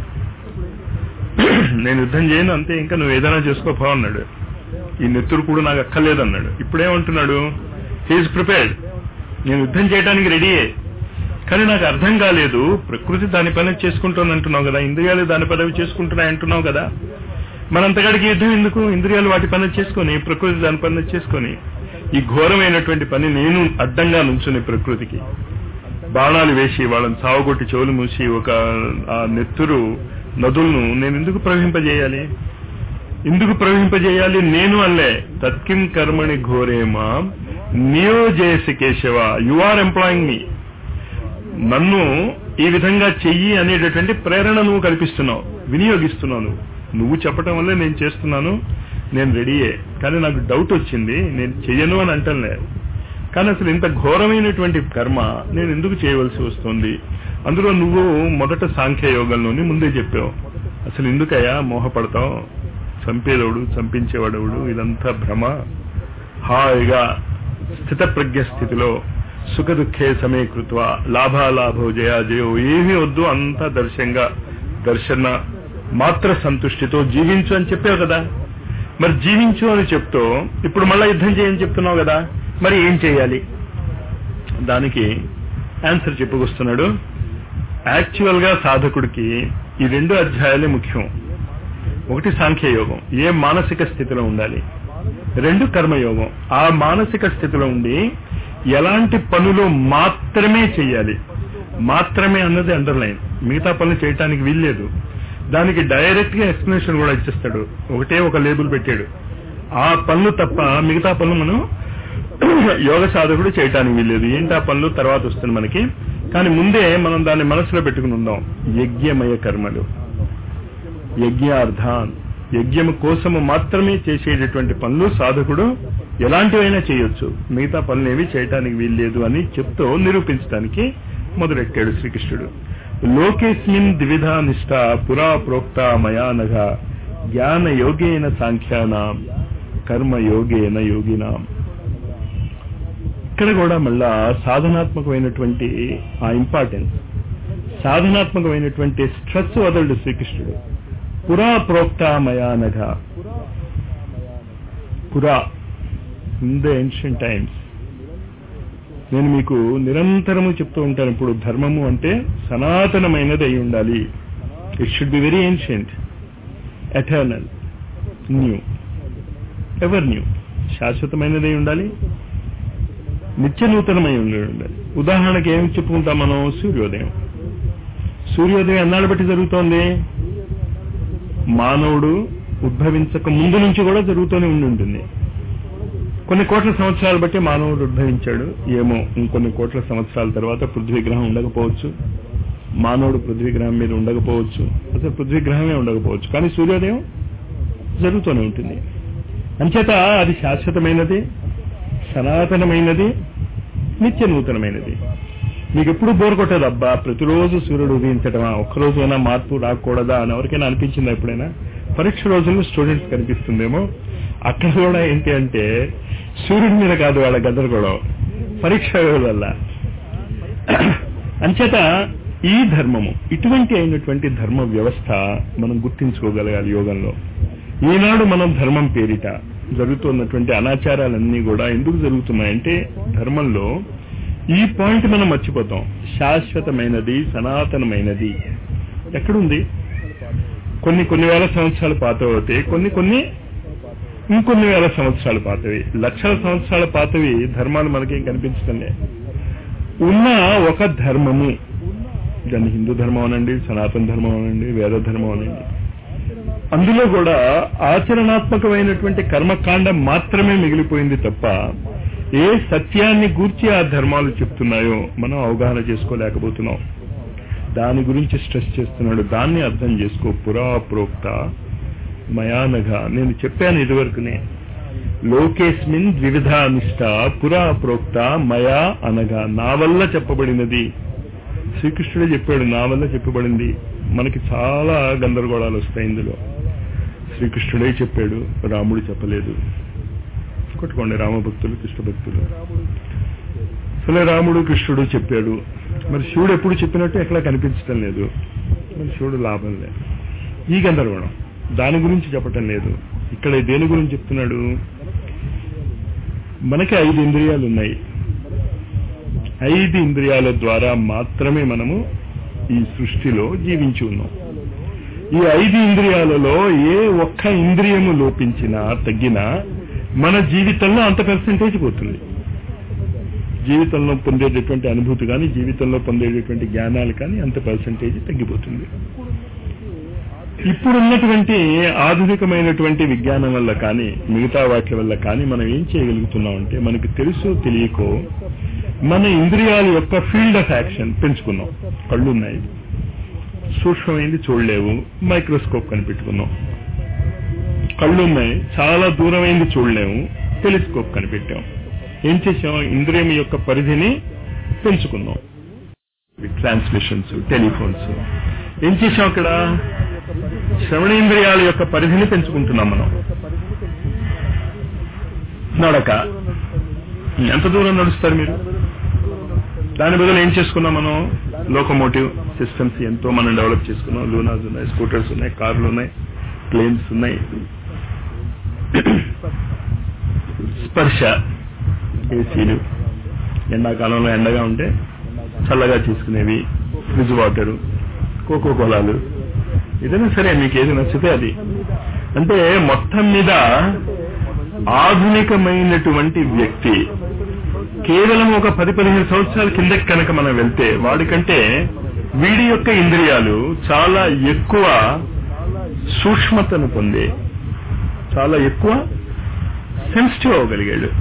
నేను యుద్ధం చేయను అంతే ఇంకా నువ్వు ఏదైనా చేసుకోపో అన్నాడు ఈ నెత్తురు కూడా నాకు అక్కర్లేదన్నాడు ఇప్పుడేమంటున్నాడు హీఈస్ ప్రిపేర్డ్ నేను యుద్ధం చేయడానికి రెడీయే కానీ నాకు అర్థం కాలేదు ప్రకృతి దాని పని చేసుకుంటోంది అంటున్నావు కదా ఇంద్రియాలు దాని పని చేసుకుంటున్నాయి అంటున్నావు కదా మనంతగాడికి యుద్ధం ఎందుకు ఇంద్రియాలు వాటి పని చేసుకొని ప్రకృతి దాని పని చేసుకొని ఈ ఘోరమైనటువంటి పని నేను అడ్డంగా నుంచుని ప్రకృతికి బాణాలు వేసి వాళ్ళని సావగొట్టి చెవులు మూసి ఒక ఆ నెత్తురు నదులను నేను ఎందుకు ప్రవహింపజేయాలి ఎందుకు ప్రవహింపజేయాలి నేను అల్లే తత్కిం కర్మణి ఘోరేమా నియోజేసి Keshava you are employing me నన్ను ఈ విధంగా చెయ్యి అనేటటువంటి ప్రేరణ నువ్వు కల్పిస్తున్నావు వినియోగిస్తున్నావు నువ్వు నువ్వు చెప్పటం వల్లే నేను చేస్తున్నాను నేను రెడీయే కానీ నాకు డౌట్ వచ్చింది నేను చెయ్యను అని అంటలే కానీ అసలు ఇంత ఘోరమైనటువంటి కర్మ నేను ఎందుకు చేయవలసి వస్తుంది అందులో నువ్వు మొదట సాంఖ్య యోగంలోని ముందే చెప్పావు అసలు ఎందుకయ్యా మోహపడతావు చంపేదవుడు చంపించేవాడవుడు ఇదంతా భ్రమ హాయిగా స్థిత ప్రజ్ఞ స్థితిలో సుఖ దుఃఖే సమీకృత్వ లాభాలాభో జయా జయో ఏమీ వద్దు అంతా దర్శంగా దర్శన మాత్ర సంతుష్టితో జీవించు అని చెప్పావు కదా మరి జీవించు అని చెప్తూ ఇప్పుడు మళ్ళా యుద్ధం చేయని చెప్తున్నావు కదా మరి ఏం చేయాలి దానికి ఆన్సర్ చెప్పుకొస్తున్నాడు యాక్చువల్ గా సాధకుడికి ఈ రెండు అధ్యాయాలే ముఖ్యం ఒకటి సాంఖ్యయోగం ఏ మానసిక స్థితిలో ఉండాలి రెండు కర్మయోగం ఆ మానసిక స్థితిలో ఉండి ఎలాంటి పనులు మాత్రమే చేయాలి మాత్రమే అన్నది అండర్లైన్ మిగతా పనులు చేయటానికి వీల్లేదు దానికి డైరెక్ట్ గా ఎక్స్ప్లెనేషన్ కూడా ఇచ్చేస్తాడు ఒకటే ఒక లేబుల్ పెట్టాడు ఆ పనులు తప్ప మిగతా పనులు మనం యోగ సాధకుడు చేయటానికి వీల్లేదు ఏంటి ఆ పనులు తర్వాత వస్తుంది మనకి కానీ ముందే మనం దాన్ని మనసులో పెట్టుకుని ఉందాం యజ్ఞమయ కర్మలు యజ్ఞార్థాన్ యజ్ఞము కోసము మాత్రమే చేసేటటువంటి పనులు సాధకుడు ఎలాంటివైనా చేయొచ్చు మిగతా పనులేవి చేయటానికి వీల్లేదు అని చెప్తూ నిరూపించడానికి మొదలెట్టాడు శ్రీకృష్ణుడు లోకేస్మిన్ ద్విధా నిష్ట పురా ప్రోక్త మయానఘ జ్ఞాన యోగేన సాంఖ్యానాం కర్మ యోగేన యోగినాం ఇక్కడ కూడా మళ్ళా సాధనాత్మకమైనటువంటి ఆ ఇంపార్టెన్స్ సాధనాత్మకమైనటువంటి స్ట్రెస్ వదలడు శ్రీకృష్ణుడు పురా ప్రోక్త మయానఘ పురా ఇన్ ద ఏన్షియంట్ టైమ్స్ నేను మీకు నిరంతరము చెప్తూ ఉంటాను ఇప్పుడు ధర్మము అంటే సనాతనమైనది అయి ఉండాలి it should be very ancient eternal new ever new శాశ్వతమైనది అయి ఉండాలి నిత్య నూతనమై ఉండాలి ఉదాహరణకి ఏమి చెప్పుకుంటాం మనం సూర్యోదయం సూర్యోదయం ఎన్నాళ్ళు బట్టి జరుగుతోంది మానవుడు ఉద్భవించక ముందు నుంచి కూడా జరుగుతూనే ఉండి ఉంటుంది కొన్ని కోట్ల సంవత్సరాలు బట్టి మానవుడు ఉద్భవించాడు ఏమో ఇంకొన్ని కోట్ల సంవత్సరాల తర్వాత పృథ్వీ గ్రహం ఉండకపోవచ్చు మానవుడు పృథ్వీ గ్రహం మీద ఉండకపోవచ్చు అసలు పృథ్వీ గ్రహమే ఉండకపోవచ్చు కానీ సూర్యోదయం జరుగుతూనే ఉంటుంది అంచేత అది శాశ్వతమైనది సనాతనమైనది నిత్య నూతనమైనది మీకు ఎప్పుడు బోర్ కొట్టదు అబ్బా ప్రతిరోజు సూర్యుడు ఉదయించడమా ఒక్కరోజైనా మార్పు రాకూడదా అని ఎవరికైనా అనిపించిందా ఎప్పుడైనా పరీక్ష రోజుల్లో స్టూడెంట్స్ కనిపిస్తుందేమో అక్కడ కూడా ఏంటి అంటే సూర్యుడి మీద కాదు వాళ్ళ గదరగొడవ పరీక్ష వల్ల అంచేత ఈ ధర్మము ఇటువంటి అయినటువంటి ధర్మ వ్యవస్థ మనం గుర్తించుకోగలగాలి యోగంలో ఈనాడు మనం ధర్మం పేరిట జరుగుతున్నటువంటి అనాచారాలన్నీ కూడా ఎందుకు జరుగుతున్నాయంటే ధర్మంలో ఈ పాయింట్ మనం మర్చిపోతాం శాశ్వతమైనది సనాతనమైనది ఎక్కడుంది కొన్ని కొన్ని వేల సంవత్సరాలు పాత అవుతాయి కొన్ని కొన్ని ఇంకొన్ని వేల సంవత్సరాలు పాతవి లక్షల సంవత్సరాల పాతవి ధర్మాలు మనకేం కనిపించడంలే ఉన్న ఒక ధర్మము దాన్ని హిందూ ధర్మం అనండి సనాతన ధర్మం అనండి వేద ధర్మం అనండి అందులో కూడా ఆచరణాత్మకమైనటువంటి కర్మకాండ మాత్రమే మిగిలిపోయింది తప్ప ఏ సత్యాన్ని గూర్చి ఆ ధర్మాలు చెప్తున్నాయో మనం అవగాహన చేసుకోలేకపోతున్నాం దాని గురించి స్ట్రెస్ చేస్తున్నాడు దాన్ని అర్థం చేసుకో పురా ప్రోక్త మయానఘ నేను చెప్పాను ఇదివరకునే లోకేస్మిన్ ద్వివిధ నిష్ట పురా ప్రోక్త మయా అనగా నా వల్ల చెప్పబడినది శ్రీకృష్ణుడే చెప్పాడు నా వల్ల చెప్పబడింది మనకి చాలా గందరగోళాలు వస్తాయి ఇందులో శ్రీకృష్ణుడే చెప్పాడు రాముడు చెప్పలేదు కొట్టుకోండి రామభక్తులు కృష్ణ భక్తులు అసలే రాముడు కృష్ణుడు చెప్పాడు మరి శివుడు ఎప్పుడు చెప్పినట్టు ఎక్కడా కనిపించడం లేదు మరి శివుడు లాభం లేదు ఈ గందరగోళం దాని గురించి చెప్పటం లేదు ఇక్కడ దేని గురించి చెప్తున్నాడు మనకి ఐదు ఇంద్రియాలు ఉన్నాయి ఐదు ఇంద్రియాల ద్వారా మాత్రమే మనము ఈ సృష్టిలో జీవించి ఉన్నాం ఈ ఐదు ఇంద్రియాలలో ఏ ఒక్క ఇంద్రియము లోపించినా తగ్గినా మన జీవితంలో అంత పర్సంటేజ్ పోతుంది జీవితంలో పొందేటటువంటి అనుభూతి కానీ జీవితంలో పొందేటటువంటి జ్ఞానాలు కానీ అంత పర్సంటేజ్ తగ్గిపోతుంది ఇప్పుడున్నటువంటి ఆధునికమైనటువంటి విజ్ఞానం వల్ల కానీ మిగతా వాటి వల్ల కానీ మనం ఏం చేయగలుగుతున్నాం అంటే మనకు తెలుసో తెలియకో మన ఇంద్రియాల యొక్క ఫీల్డ్ ఆఫ్ యాక్షన్ పెంచుకున్నాం కళ్ళు ఉన్నాయి సూక్ష్మమైంది చూడలేవు మైక్రోస్కోప్ కనిపెట్టుకున్నాం కళ్ళు ఉన్నాయి చాలా దూరమైంది చూడలేము టెలిస్కోప్ కనిపెట్టాం ఏం చేసాం ఇంద్రియం యొక్క పరిధిని పెంచుకున్నాం ట్రాన్స్మిషన్స్ టెలిఫోన్స్ ఏం చేసాం అక్కడ శ్రవణేంద్రియాల యొక్క పరిధిని పెంచుకుంటున్నాం మనం నడక ఎంత దూరం నడుస్తారు మీరు దాని బదులు ఏం చేసుకున్నాం మనం లోకోమోటివ్ సిస్టమ్స్ ఎంతో మనం డెవలప్ చేసుకున్నాం లూనాస్ ఉన్నాయి స్కూటర్స్ ఉన్నాయి కార్లు ఉన్నాయి ప్లేన్స్ ఉన్నాయి స్పర్శ ఏసీలు ఎండాకాలంలో ఎండగా ఉంటే చల్లగా తీసుకునేవి ఫ్రిడ్జ్ వాటరు కోకో కోలాలు ఏదైనా సరే మీకు ఏది నచ్చితే అది అంటే మొత్తం మీద ఆధునికమైనటువంటి వ్యక్తి కేవలం ఒక పది పదిహేను సంవత్సరాల కిందకి కనుక మనం వెళ్తే వాడికంటే వీడి యొక్క ఇంద్రియాలు చాలా ఎక్కువ సూక్ష్మతను పొందే చాలా ఎక్కువ సెన్సిటివ్ అవ్వగలిగాడు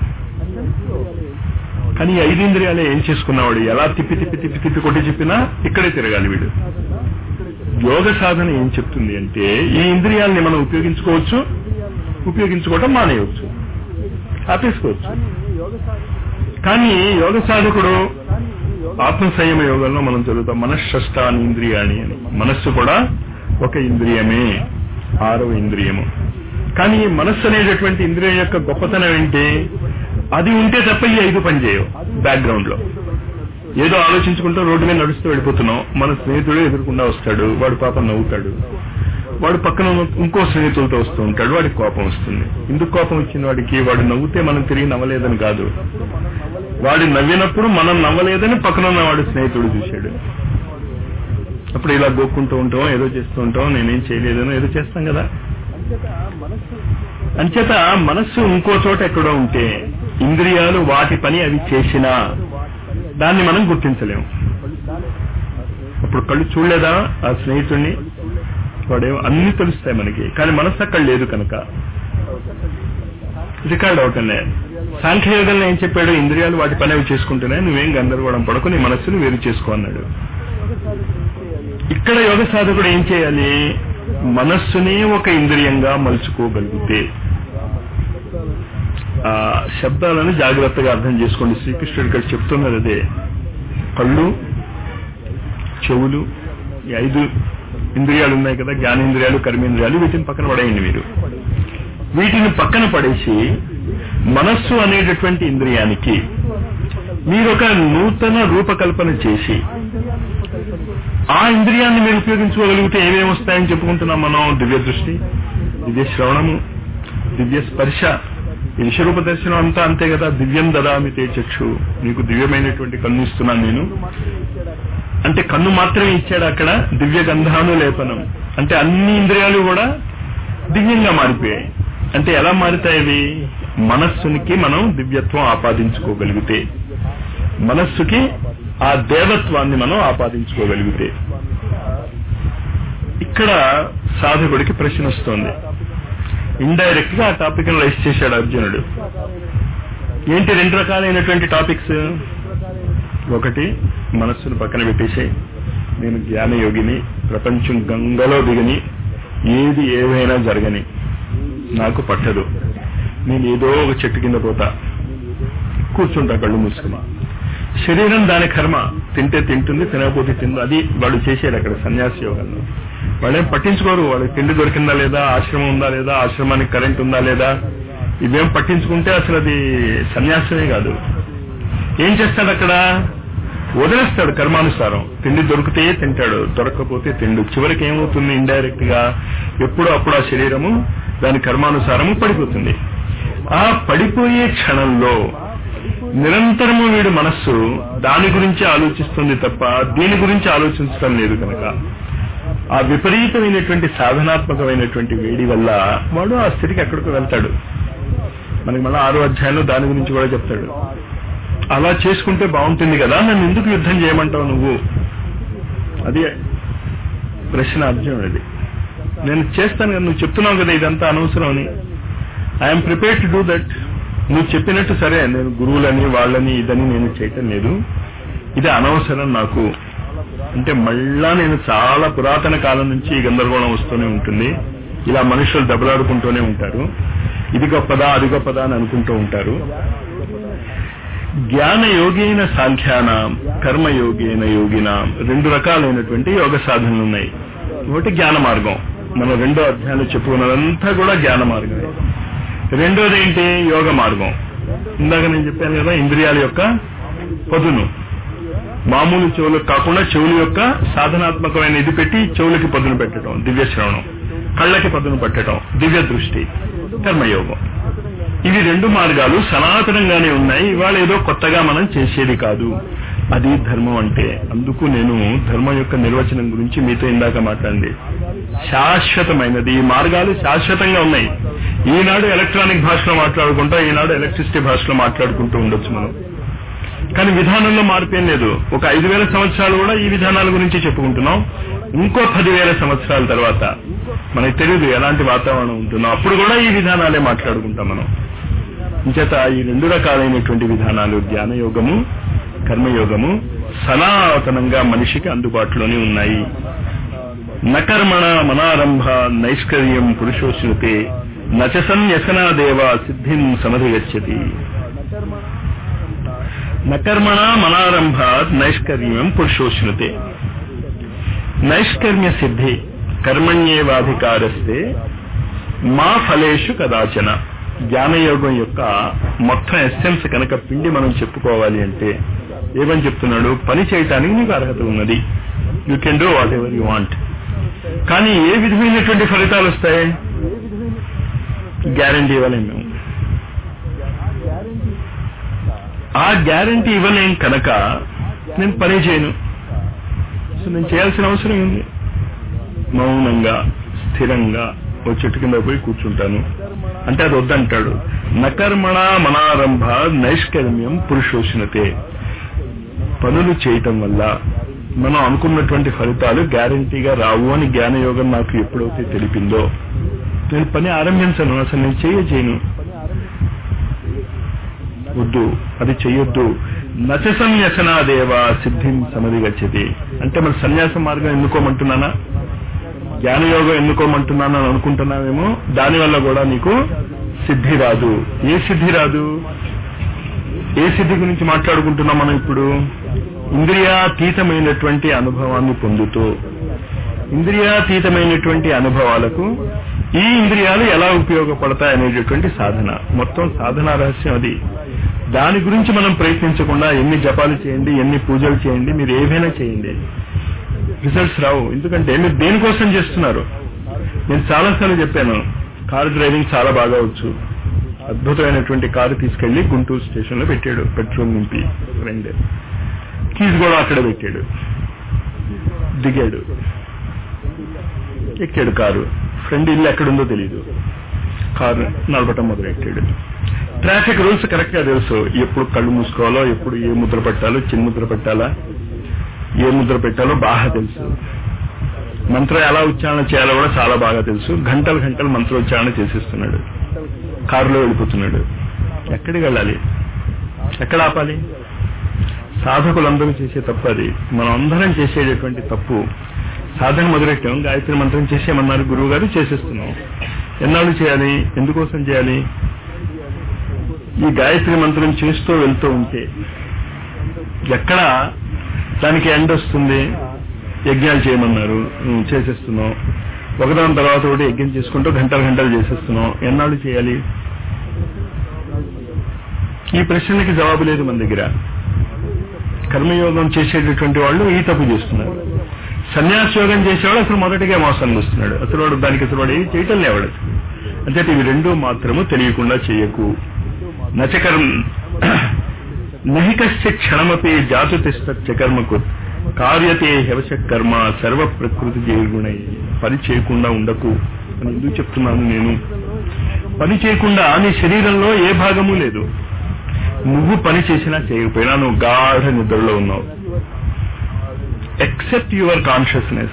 కానీ ఈ ఐదు ఇంద్రియాలే ఏం చేసుకున్నవాడు ఎలా తిప్పి తిప్పి తిప్పి తిప్పి కొట్టి చెప్పినా ఇక్కడే తిరగాలి వీడు యోగ సాధన ఏం చెప్తుంది అంటే ఈ ఇంద్రియాలని మనం ఉపయోగించుకోవచ్చు ఉపయోగించుకోవటం మానేయవచ్చు ఆపేసుకోవచ్చు కానీ యోగ సాధకుడు ఆత్మ సంయమ యోగంలో మనం చదువుతాం మనశ్శష్టాని ఇంద్రియాణి అని మనస్సు కూడా ఒక ఇంద్రియమే ఆరవ ఇంద్రియము కానీ ఈ మనస్సు అనేటటువంటి ఇంద్రియం యొక్క గొప్పతనం ఏంటి అది ఉంటే తప్ప ఈ ఐదు పని చేయవు బ్యాక్గ్రౌండ్ లో ఏదో ఆలోచించుకుంటూ రోడ్డు మీద నడుస్తూ వెళ్ళిపోతున్నాం మన స్నేహితుడు ఎదురుకుండా వస్తాడు వాడు పాపం నవ్వుతాడు వాడు పక్కన ఉన్న ఇంకో స్నేహితులతో వస్తూ ఉంటాడు వాడికి కోపం వస్తుంది ఎందుకు కోపం వచ్చింది వాడికి వాడు నవ్వుతే మనం తిరిగి నవ్వలేదని కాదు వాడు నవ్వినప్పుడు మనం నవ్వలేదని పక్కన ఉన్న వాడు స్నేహితుడు చూశాడు అప్పుడు ఇలా గోక్కుంటూ ఉంటాం ఏదో చేస్తూ ఉంటాం నేనేం చేయలేదని ఏదో చేస్తాం కదా అంచేత మనస్సు ఇంకో చోట ఎక్కడో ఉంటే ఇంద్రియాలు వాటి పని అవి చేసినా దాన్ని మనం గుర్తించలేము అప్పుడు కళ్ళు చూడలేదా ఆ స్నేహితుడిని వాడే అన్ని తెలుస్తాయి మనకి కానీ మనస్సు అక్కడ లేదు కనుక రికార్డ్ అవటంలే సాంఖ్యయోగంలో ఏం చెప్పాడు ఇంద్రియాలు వాటి పని అవి చేసుకుంటున్నాయి నువ్వేం గందరగోళం పడకు నీ మనస్సును వేరు చేసుకో అన్నాడు ఇక్కడ యోగ సాధకుడు ఏం చేయాలి మనస్సునే ఒక ఇంద్రియంగా మలుచుకోగలిగితే ఆ శబ్దాలను జాగ్రత్తగా అర్థం చేసుకోండి శ్రీకృష్ణుడు ఇక్కడ చెప్తున్నది అదే కళ్ళు చెవులు ఈ ఐదు ఇంద్రియాలు ఉన్నాయి కదా జ్ఞానేంద్రియాలు కర్మేంద్రియాలు వీటిని పక్కన పడేయండి మీరు వీటిని పక్కన పడేసి మనస్సు అనేటటువంటి ఇంద్రియానికి మీరు ఒక నూతన రూపకల్పన చేసి ఆ ఇంద్రియాన్ని మీరు ఉపయోగించుకోగలిగితే ఏమేమి వస్తాయని చెప్పుకుంటున్నాం మనం దివ్య దృష్టి దివ్య శ్రవణము దివ్య స్పర్శ ఈ విశ్వరూప దర్శనం అంతా అంతే కదా దివ్యం దదామి తే చక్షు నీకు దివ్యమైనటువంటి కన్ను ఇస్తున్నాను నేను అంటే కన్ను మాత్రమే ఇచ్చాడు అక్కడ దివ్య గంధాను లేపనం అంటే అన్ని ఇంద్రియాలు కూడా దివ్యంగా మారిపోయాయి అంటే ఎలా మారుతాయి అవి మనస్సునికి మనం దివ్యత్వం ఆపాదించుకోగలిగితే మనస్సుకి ఆ దేవత్వాన్ని మనం ఆపాదించుకోగలిగితే ఇక్కడ సాధకుడికి ప్రశ్న వస్తోంది ఇండైరెక్ట్ గా ఆ టాపిక్ రైస్ చేశాడు అర్జునుడు ఏంటి రెండు రకాలైనటువంటి టాపిక్స్ ఒకటి మనస్సును పక్కన పెట్టేసాయి నేను జ్ఞానయోగిని ప్రపంచం గంగలో దిగని ఏది ఏవైనా జరగని నాకు పట్టదు నేను ఏదో ఒక చెట్టు కింద పోతా కూర్చుంటా కళ్ళు మూసుకుని శరీరం దాని కర్మ తింటే తింటుంది తినకపోతే తిందు అది వాడు చేసేది అక్కడ సన్యాసి యోగంలో వాళ్ళేం పట్టించుకోరు వాళ్ళకి తిండి దొరికిందా లేదా ఆశ్రమం ఉందా లేదా ఆశ్రమానికి కరెంట్ ఉందా లేదా ఇవేం పట్టించుకుంటే అసలు అది సన్యాసమే కాదు ఏం చేస్తాడు అక్కడ వదిలేస్తాడు కర్మానుసారం తిండి దొరికితే తింటాడు దొరకకపోతే తిండు చివరికి ఏమవుతుంది ఇండైరెక్ట్ గా ఎప్పుడు అప్పుడు ఆ శరీరము దాని కర్మానుసారము పడిపోతుంది ఆ పడిపోయే క్షణంలో నిరంతరము వీడి మనస్సు దాని గురించి ఆలోచిస్తుంది తప్ప దీని గురించి ఆలోచించడం లేదు కనుక ఆ విపరీతమైనటువంటి సాధనాత్మకమైనటువంటి వేడి వల్ల వాడు ఆ స్థితికి ఎక్కడికి వెళ్తాడు మనకి మళ్ళీ ఆరో అధ్యాయంలో దాని గురించి కూడా చెప్తాడు అలా చేసుకుంటే బాగుంటుంది కదా నన్ను ఎందుకు యుద్ధం చేయమంటావు నువ్వు అది ప్రశ్న అర్జునుడిది నేను చేస్తాను కదా నువ్వు చెప్తున్నావు కదా ఇదంతా అనవసరం అని I'm prepare to do that నువ్వు చెప్పినట్టు సరే నేను గురువులని వాళ్ళని ఇదని నేను చేయటం లేదు ఇది అనవసరం నాకు అంటే మళ్ళా నేను చాలా పురాతన కాలం నుంచి ఈ గందరగోళం వస్తూనే ఉంటుంది ఇలా మనుషులు దెబ్బలాడుకుంటూనే ఉంటారు ఇది గొప్పదా అది గొప్పదా అని అనుకుంటూ ఉంటారు జ్ఞాన యోగైన సాంఖ్యాన కర్మయోగైన యోగిన రెండు రకాలైనటువంటి యోగ సాధనలు ఉన్నాయి ఒకటి జ్ఞాన మార్గం మనం రెండో అధ్యాయంలో చెప్పుకున్నదంతా కూడా జ్ఞాన మార్గమే రెండోది ఏంటి యోగ మార్గం ఇందాక నేను చెప్పాను కదా ఇంద్రియాల యొక్క పదును మామూలు చెవులకు కాకుండా చెవుల యొక్క సాధనాత్మకమైన ఇది పెట్టి చెవులకి పదును పెట్టడం దివ్య శ్రవణం కళ్ళకి పదును పెట్టడం దివ్య దృష్టి కర్మయోగం ఇవి రెండు మార్గాలు సనాతనంగానే ఉన్నాయి ఇవాళ ఏదో కొత్తగా మనం చేసేది కాదు అది ధర్మం అంటే అందుకు నేను ధర్మం యొక్క నిర్వచనం గురించి మీతో ఇందాక మాట్లాడింది శాశ్వతమైనది ఈ మార్గాలు శాశ్వతంగా ఉన్నాయి ఈనాడు ఎలక్ట్రానిక్ భాషలో మాట్లాడుకుంటా ఈనాడు ఎలక్ట్రిసిటీ భాషలో మాట్లాడుకుంటూ ఉండొచ్చు మనం కానీ విధానంలో మార్పేం లేదు ఒక ఐదు వేల సంవత్సరాలు కూడా ఈ విధానాల గురించి చెప్పుకుంటున్నాం ఇంకో పదివేల సంవత్సరాల తర్వాత మనకి తెలియదు ఎలాంటి వాతావరణం ఉంటుందో అప్పుడు కూడా ఈ విధానాలే మాట్లాడుకుంటాం మనం ఇంచేత ఈ రెండు రకాలైనటువంటి విధానాలు జ్ఞానయోగము కర్మయోగము సనాతనంగా మనిషికి అందుబాటులోనే ఉన్నాయి నకర్మణ మనారంభ నైష్కర్యం పురుషోశ్నుతే నచసన్యసనాదేవ సిద్ధిం సమధిగచ్చతి నకర్మణ మనారంభ నైష్కర్యం పురుషోశ్నుతే నైష్కర్మ్య సిద్ధి కర్మణ్యేవాధికారస్తే మా ఫలేషు కదాచన జ్ఞానయోగం యొక్క మొత్తం ఎస్సెన్స్ కనుక పిండి మనం చెప్పుకోవాలి అంటే ఏమని చెప్తున్నాడు పని చేయటానికి నీకు అర్హత ఉన్నది you can do whatever you want కానీ ఏ విధమైనటువంటి ఫలితాలు వస్తాయి గ్యారంటీ ఇవ్వలేం మేము ఆ గ్యారంటీ ఇవ్వలేం కనుక నేను పని చేయను సో నేను చేయాల్సిన అవసరం ఉంది మౌనంగా స్థిరంగా ఓ చెట్టు కింద పోయి కూర్చుంటాను అంటే అది వద్దంటాడు నకర్మణ మనారంభ నైష్కర్మ్యం పురుషోషణతే పనులు చేయటం వల్ల మనం అనుకున్నటువంటి ఫలితాలు గ్యారంటీగా రావు అని జ్ఞానయోగం నాకు ఎప్పుడైతే తెలిపిందో నేను పని ఆరంభించను అసలు నేను చేయ చేయను వద్దు అది చెయ్యొద్దు నచ సన్యసనాదేవ సిద్ధిం సమధిగచ్చతి అంటే మరి సన్యాస మార్గం ఎన్నుకోమంటున్నానా జ్ఞానయోగం ఎన్నుకోమంటున్నాను అని అనుకుంటున్నావేమో దానివల్ల కూడా నీకు సిద్ధి రాదు ఏ సిద్ధి రాదు ఏ సిద్ధి గురించి మాట్లాడుకుంటున్నాం మనం ఇప్పుడు ఇంద్రియాతీతమైనటువంటి అనుభవాన్ని పొందుతూ ఇంద్రియాతీతమైనటువంటి అనుభవాలకు ఈ ఇంద్రియాలు ఎలా ఉపయోగపడతాయి అనేటటువంటి సాధన మొత్తం సాధన రహస్యం అది దాని గురించి మనం ప్రయత్నించకుండా ఎన్ని జపాలు చేయండి ఎన్ని పూజలు చేయండి మీరు ఏవైనా చేయండి రిజల్ట్స్ రావు ఎందుకంటే మీరు దేనికోసం చేస్తున్నారు నేను చాలాసార్లు చెప్పాను కారు డ్రైవింగ్ చాలా బాగా వచ్చు అద్భుతమైనటువంటి కారు తీసుకెళ్లి గుంటూరు స్టేషన్ లో పెట్టాడు పెట్రోల్ నింపి ఫ్రెండ్ కీస్ కూడా అక్కడ పెట్టాడు దిగాడు ఎక్కాడు కారు ఫ్రెండ్ ఇల్లు ఎక్కడుందో తెలియదు కారు నడపటం మొదలెట్టాడు ట్రాఫిక్ రూల్స్ కరెక్ట్ గా తెలుసు ఎప్పుడు కళ్ళు మూసుకోవాలో ఎప్పుడు ఏ ముద్ర పెట్టాలో చిన్న ముద్ర పెట్టాలా ఏ ముద్ర పెట్టాలో బాగా తెలుసు మంత్రం ఎలా ఉచ్చారణ చేయాలో కూడా చాలా బాగా తెలుసు గంటలు గంటలు మంత్రోచ్చారణ చేసేస్తున్నాడు కారులో వెళ్ళిపోతున్నాడు ఎక్కడికి వెళ్ళాలి ఎక్కడ ఆపాలి సాధకులందరూ చేసే తప్పు అది మనం అందరం చేసేటటువంటి తప్పు సాధన మొదలెట్టాం గాయత్రి మంత్రం చేసేయమన్నారు గురువు గారు చేసేస్తున్నాం ఎన్నాళ్ళు చేయాలి ఎందుకోసం చేయాలి ఈ గాయత్రి మంత్రం చేస్తూ వెళ్తూ ఉంటే ఎక్కడ దానికి ఎండ్ వస్తుంది యజ్ఞాలు చేయమన్నారు నువ్వు చేసేస్తున్నావు ఒకదాని తర్వాత ఒకటి యజ్ఞం చేసుకుంటూ గంటలు గంటలు చేసేస్తున్నావు ఎన్నాళ్ళు చేయాలి ఈ ప్రశ్నలకి జవాబు లేదు మన దగ్గర కర్మయోగం చేసేటటువంటి వాళ్ళు ఈ తప్పు చేస్తున్నారు సన్యాస యోగం చేసేవాడు అసలు మొదటిగా మోసం వస్తున్నాడు అసలు వాడు దానికి అసలు వాడు ఏం చేయటం లేవాడు అంటే ఇవి రెండు మాత్రము తెలియకుండా చేయకు నచకర్మ నహికస్య క్షణమపి జాతు తిష్టకర్మకు కార్యతే హెవశ కర్మ సర్వ ప్రకృతి జయగుణై పని చేయకుండా ఉండకు అని ఎందుకు చెప్తున్నాను నేను పని చేయకుండా నీ శరీరంలో ఏ భాగము లేదు నువ్వు పని చేసినా చేయకపోయినా నువ్వు గాఢ నిద్రలో ఉన్నావు ఎక్సెప్ట్ యువర్ కాన్షియస్నెస్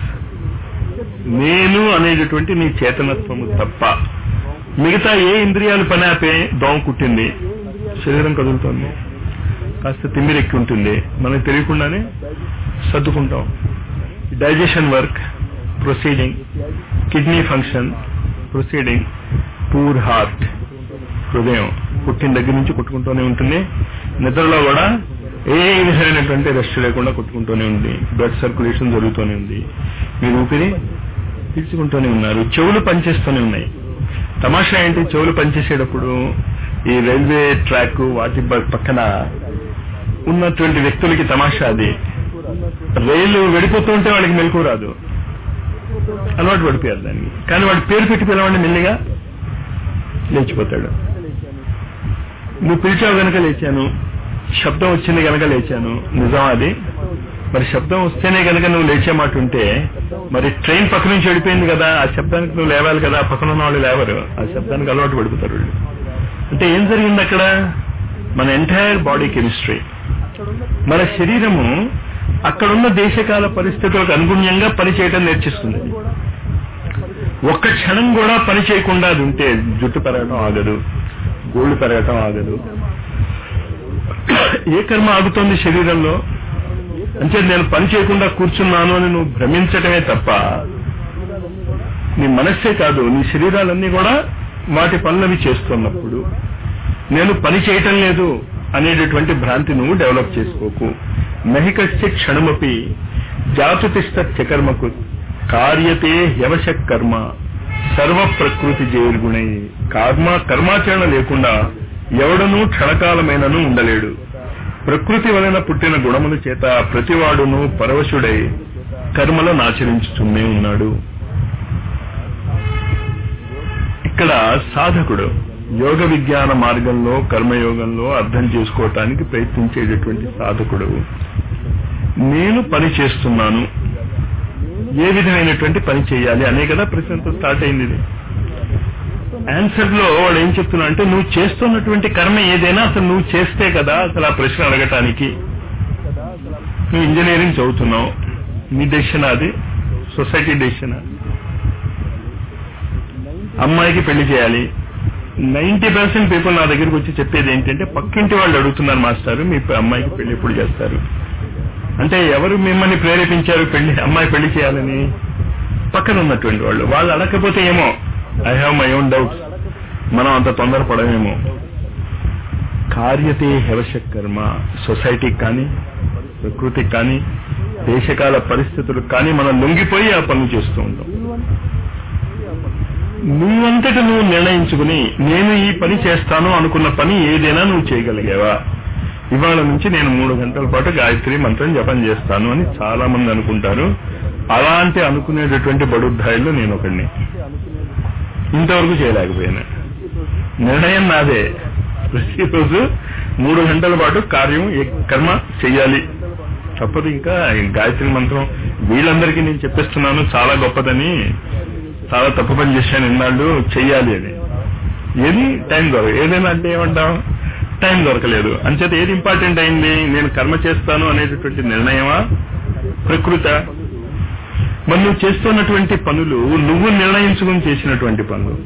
నేను అనేటటువంటి నీ చేతనత్వము తప్ప మిగతా ఏ ఇంద్రియాలు పని ఆపే దోమ కుట్టింది శరీరం కదులుతోంది కాస్త తిమ్మిరెక్కి ఉంటుంది మనకు తెలియకుండానే సర్దుకుంటాం digestion work proceeding kidney function proceeding poor heart హృదయం పుట్టిన దగ్గర నుంచి కొట్టుకుంటూనే ఉంటుంది నిద్రలో కూడా ఏ విధమైనటువంటి రెస్ట్ లేకుండా కొట్టుకుంటూనే ఉంది బ్లడ్ సర్క్యులేషన్ జరుగుతూనే ఉంది మీరు ఊపిరి పీల్చుకుంటూనే ఉన్నారు చెవులు పనిచేస్తూనే ఉన్నాయి తమాషా ఏంటి చెవులు పనిచేసేటప్పుడు ఈ రైల్వే ట్రాక్ వాటి ప- పక్కన ఉన్నటువంటి వ్యక్తులకి తమాషా అది రైలు వెళ్ళిపోతూ ఉంటే వాళ్ళకి మెలకు రాదు అలవాటు పడిపోయారు దానికి కానీ వాడి పేరు పెట్టి పిలవండి మెల్లిగా లేచిపోతాడు నువ్వు పిలిచావు గనక లేచాను శబ్దం వచ్చింది గనక లేచాను నిజం అది మరి శబ్దం వస్తేనే గనక నువ్వు లేచే మాట ఉంటే మరి ట్రైన్ పక్క నుంచి వెళ్ళిపోయింది కదా ఆ శబ్దానికి నువ్వు లేవాలి కదా ఆ పక్కన ఉన్న వాళ్ళు లేవరు ఆ శబ్దానికి అలవాటు పడిపోతారు వీళ్ళు అంటే ఏం జరిగింది అక్కడ మన ఎంటైర్ బాడీ కెమిస్ట్రీ మన శరీరము అక్కడున్న దేశకాల పరిస్థితులకు అనుగుణ్యంగా పనిచేయటం నేర్చిస్తుంది ఒక్క క్షణం కూడా పని చేయకుండా అది ఉంటే జుట్టు పెరగటం ఆగదు గోళ్లు పెరగటం ఆగదు ఏ కర్మ ఆగుతోంది శరీరంలో అంటే నేను పని చేయకుండా కూర్చున్నాను అని నువ్వు భ్రమించటమే తప్ప నీ మనస్సే కాదు నీ శరీరాలన్నీ కూడా వాటి పనులవి చేస్తున్నప్పుడు నేను పని చేయటం లేదు అనేటటువంటి భ్రాంతి నువ్వు డెవలప్ చేసుకోకు నహికస్య క్షణమపి జాతుతిష్ట చకర్మకు కార్యతే యవశ కర్మ సర్వ ప్రకృతి జైర్గుణై కర్మ కర్మాచరణ లేకుండా ఎవడనూ క్షణకాలమైనను ఉండలేడు ప్రకృతి వలన పుట్టిన గుణముల చేత ప్రతివాడును పరవశుడై కర్మలను ఆచరించుతూనే ఉన్నాడు ఇక్కడ సాధకుడు యోగ విజ్ఞాన మార్గంలో కర్మయోగంలో అర్థం చేసుకోవటానికి ప్రయత్నించేటటువంటి సాధకుడు నేను పని చేస్తున్నాను ఏ విధమైనటువంటి పని చేయాలి అనే కదా ప్రశ్నతో స్టార్ట్ అయింది ఇది ఆన్సర్ లో వాడు ఏం చెప్తున్నా అంటే నువ్వు చేస్తున్నటువంటి కర్మ ఏదైనా అసలు నువ్వు చేస్తే కదా అసలు ఆ ప్రశ్న అడగటానికి నువ్వు ఇంజనీరింగ్ చదువుతున్నావు నీ డెసిషన్ అది సొసైటీ డెసిషన్ అమ్మాయికి పెళ్లి చేయాలి నైన్టీ పర్సెంట్ పీపుల్ నా దగ్గరికి వచ్చి చెప్పేది ఏంటంటే పక్కింటి వాళ్ళు అడుగుతున్నారు మాస్టారు మీ అమ్మాయికి పెళ్లి ఎప్పుడు చేస్తారు అంటే ఎవరు మిమ్మల్ని ప్రేరేపించారు పెళ్లి అమ్మాయి పెళ్లి చేయాలని పక్కన ఉన్నటువంటి వాళ్ళు వాళ్ళు అడగకపోతే ఏమో I have my own doubts మనం అంత తొందరపడమేమో కార్యతే హెవశ కర్మ సొసైటీకి కానీ ప్రకృతికి కానీ దేశకాల పరిస్థితులకు కానీ మనం లొంగిపోయి ఆ పనులు చేస్తూ ఉంటాం నువ్వంతట నువ్వు నిర్ణయించుకుని నేను ఈ పని చేస్తాను అనుకున్న పని ఏదైనా నువ్వు చేయగలిగావా ఇవాళ నుంచి నేను మూడు గంటల పాటు గాయత్రి మంత్రం జపం చేస్తాను అని చాలా మంది అనుకుంటారు అలాంటి అనుకునేటటువంటి బడుద్ధాయిల్లో నేను ఒకడిని ఇంతవరకు చేయలేకపోయాను నిర్ణయం నాదే ప్రతిరోజు మూడు గంటల పాటు కార్యం ఏ కర్మ చెయ్యాలి తప్పదు ఇంకా ఈ గాయత్రి మంత్రం వీళ్ళందరికీ నేను చెప్పేస్తున్నాను చాలా గొప్పదని చాలా తప్పు పని చేశాను ఇన్నాళ్ళు చెయ్యాలి అని ఏది టైం దొరక ఏదైనా అంటే ఏమంటాం టైం దొరకలేదు అంచేత ఏది ఇంపార్టెంట్ అయింది నేను కర్మ చేస్తాను అనేటటువంటి నిర్ణయమా ప్రకృత మరి నువ్వు చేస్తున్నటువంటి పనులు నువ్వు నిర్ణయించుకుని చేసినటువంటి పనులు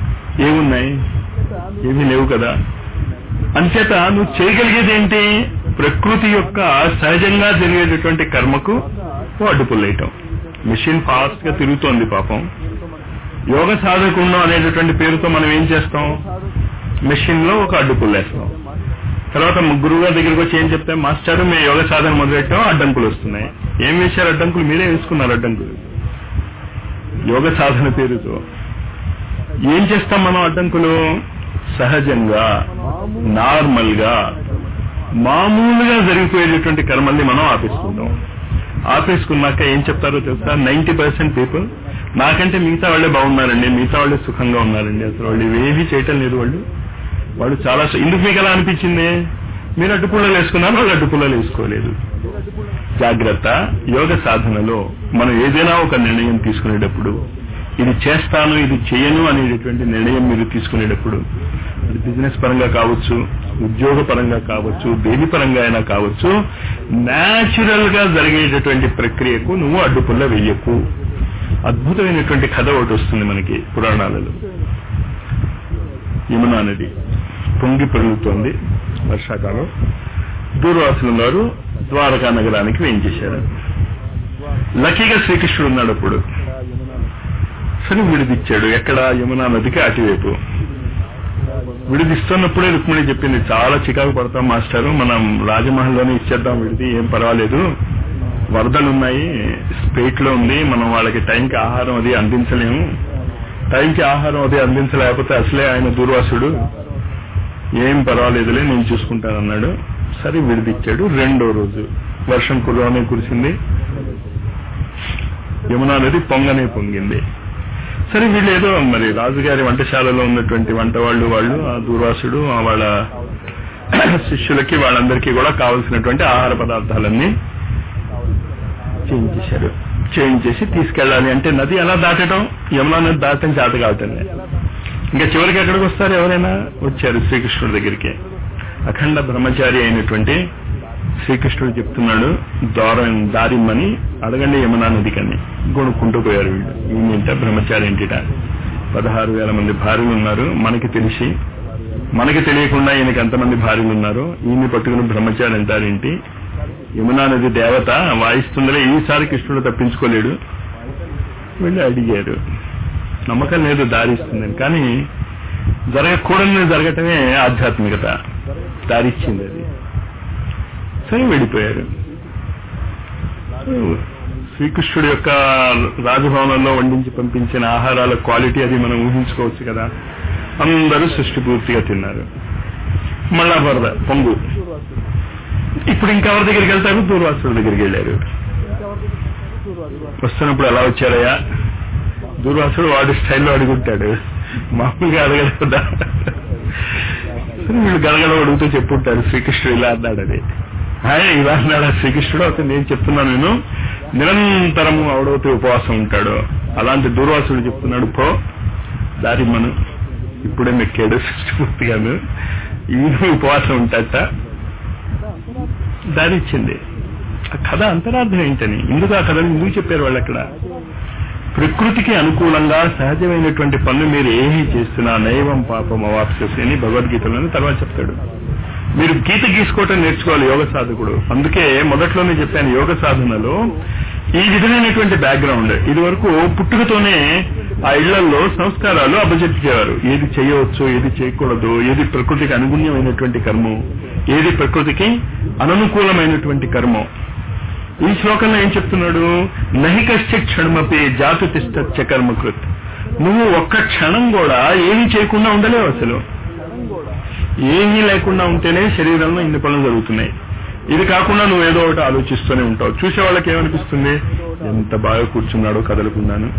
ఏమున్నాయి ఏమీ లేవు కదా అంచేత నువ్వు చేయగలిగేది ఏంటి ప్రకృతి యొక్క సహజంగా జరిగేటటువంటి కర్మకు ఓ అడ్డుపుల్లేయటం మిషన్ ఫాస్ట్ గా తిరుగుతోంది పాపం యోగ సాధకుండా అనేటటువంటి పేరుతో మనం ఏం చేస్తాం మెషిన్ లో ఒక అడ్డుపుల్లేస్తాం తర్వాత గురువు గారి దగ్గరికి వచ్చి ఏం చెప్తాం మాస్టర్ మేము యోగ సాధన మొదలెట్టాం అడ్డంకులు వస్తున్నాయి ఏం వేశారు అడ్డంకులు మీరే వేసుకున్నారు అడ్డంకులు యోగ సాధన పేరుతో ఏం చేస్తాం మనం అడ్డంకులు సహజంగా నార్మల్ గా మామూలుగా జరిగిపోయేటటువంటి కర్మల్ని మనం ఆపేసుకుంటాం ఆపేసుకున్నాక ఏం చెప్తారో తెలుసా నైన్టీ పర్సెంట్ పీపుల్ నాకంటే మిగతా వాళ్ళే బాగున్నారండి మిగతా వాళ్ళే సుఖంగా ఉన్నారండి అసలు వాళ్ళు ఇవేమీ చేయటం లేదు వాళ్ళు వాళ్ళు చాలా ఎందుకు మీకు ఎలా అనిపించింది మీరు అడ్డుపుల్లలు వేసుకున్నారు వాళ్ళు అడ్డుపుల్లలు వేసుకోలేదు జాగ్రత్త యోగ సాధనలో మనం ఏదైనా ఒక నిర్ణయం తీసుకునేటప్పుడు ఇది చేస్తాను ఇది చేయను అనేటటువంటి నిర్ణయం మీరు తీసుకునేటప్పుడు అది బిజినెస్ పరంగా కావచ్చు ఉద్యోగ పరంగా కావచ్చు దేని పరంగా అయినా కావచ్చు న్యాచురల్ గా జరిగేటటువంటి ప్రక్రియకు నువ్వు అడ్డుపుల్ల వెయ్యకు అద్భుతమైనటువంటి కథ ఒకటి వస్తుంది మనకి పురాణాలలో యమునా నది పొంగి పెరుగుతోంది వర్షాకాలం దూర్వాసులు వారు ద్వారకా నగరానికి వేయించేశారు లక్కీగా శ్రీకృష్ణుడు ఉన్నాడు అప్పుడు సరే విడిదిచ్చాడు ఎక్కడ యమునా నదికి అటువైపు విడిదిస్తున్నప్పుడే రుక్మిణి చెప్పింది చాలా చికాకు పడతాం మాస్టారు మనం రాజమహల్లోనే ఇచ్చేద్దాం విడిది ఏం పర్వాలేదు వరదలు ఉన్నాయి స్పేట్ లో ఉంది మనం వాళ్ళకి టైంకి ఆహారం అది అందించలేము టైంకి ఆహారం అది అందించలేకపోతే అసలే ఆయన దూర్వాసుడు ఏం పర్వాలేదులే నేను చూసుకుంటానన్నాడు సరే విడిదిచ్చాడు రెండో రోజు వర్షం కుర్రనే కురిసింది యమునా నది పొంగనే పొంగింది సరే వీళ్ళు ఏదో మరి రాజుగారి వంటశాలలో ఉన్నటువంటి వంట వాళ్ళు వాళ్ళు ఆ దూర్వాసుడు ఆ వాళ్ళ శిష్యులకి వాళ్ళందరికీ కూడా కావలసినటువంటి ఆహార పదార్థాలన్నీ చేయించేశారు చేయించేసి తీసుకెళ్ళాలి అంటే నది ఎలా దాటడం యమునా నది దాటం చేత కావటం ఇంకా చివరికి ఎక్కడికి వస్తారు ఎవరైనా వచ్చారు శ్రీకృష్ణుడి దగ్గరికి అఖండ బ్రహ్మచారి అయినటువంటి శ్రీకృష్ణుడు చెప్తున్నాడు దూరం దారిమ్మని అడగండి యమునా నదికని గొనుక్కుంటూ పోయారు వీళ్ళు ఈయనంట బ్రహ్మచారి ఏంటిట పదహారు వేల మంది భార్యలు ఉన్నారు మనకి తెలిసి మనకి తెలియకుండా ఈయనకి ఎంతమంది భార్యలు ఉన్నారు ఈయన్ని పట్టుకుని బ్రహ్మచారి అంటారేంటి యమునా నది దేవత వాయిస్తుందలే ఈసారి కృష్ణుడు తప్పించుకోలేడు వీళ్ళు అడిగారు నమ్మకం లేదు దారిస్తుందని కానీ జరగకూడని జరగటమే ఆధ్యాత్మికత దారిచ్చింది అది సరే వెళ్ళిపోయారు శ్రీకృష్ణుడి యొక్క రాజభవనంలో వండించి పంపించిన ఆహారాల క్వాలిటీ అది మనం ఊహించుకోవచ్చు కదా అందరూ సృష్టి పూర్తిగా తిన్నారు మళ్ళా వరద పొంగు ఇప్పుడు ఇంకెవరి దగ్గరికి వెళ్తారు దూర్వాసుడి దగ్గరికి వెళ్ళారు వస్తున్నప్పుడు ఎలా వచ్చారయ్యా దూర్వాసుడు వాడి స్టైల్లో అడుగుంటాడు మామూలుగా అడగదు కదా వీళ్ళు గడగడ అడుగుతూ చెప్పుంటారు శ్రీకృష్ణుడు ఇలా అన్నాడని హాయ్ ఇలా అన్నాడా శ్రీకృష్ణుడు అతను నేను చెప్తున్నాను నేను నిరంతరము అవడవుతూ ఉపవాసం ఉంటాడు అలాంటి దూర్వాసుడు చెప్తున్నాడు పో దారి మనం ఇప్పుడే మెక్కాడు సృష్టి పూర్తిగాను ఈయన ఉపవాసం ఉంటాట దారి ఇచ్చింది ఆ కథ అంతరార్థం ఏంటని ఎందుకు ఆ కథను ఎందుకు చెప్పారు వాళ్ళు అక్కడ ప్రకృతికి అనుకూలంగా సహజమైనటువంటి పనులు మీరు ఏమీ చేస్తున్నా నైవం పాపం అవాప్ససి అని భగవద్గీతలోనే తర్వాత చెప్తాడు మీరు గీత గీసుకోవటం నేర్చుకోవాలి యోగ సాధకుడు అందుకే మొదట్లోనే చెప్పాను యోగ సాధనలో ఈ విధమైనటువంటి బ్యాక్గ్రౌండ్ ఇది వరకు పుట్టుకతోనే ఆ ఇళ్లలో సంస్కారాలు అభజెప్పించేవారు ఏది చేయవచ్చు ఏది చేయకూడదు ఏది ప్రకృతికి అనుగుణ్యమైనటువంటి కర్మం ఏది ప్రకృతికి అననుకూలమైనటువంటి కర్మం ఈ శ్లోకంలో ఏం చెప్తున్నాడు నహికశ్చ క్షణమపి జాతు తిష్ట కర్మకృత్ నువ్వు ఒక్క క్షణం కూడా ఏమీ చేయకుండా ఉండలేవు అసలు ఏమీ లేకుండా ఉంటేనే శరీరంలో ఇన్ని పనులు జరుగుతున్నాయి ఇది కాకుండా నువ్వు ఏదో ఒకటి ఆలోచిస్తూనే ఉంటావు చూసే వాళ్ళకి ఏమనిపిస్తుంది ఎంత బాగా కూర్చున్నాడో కదలకుండాను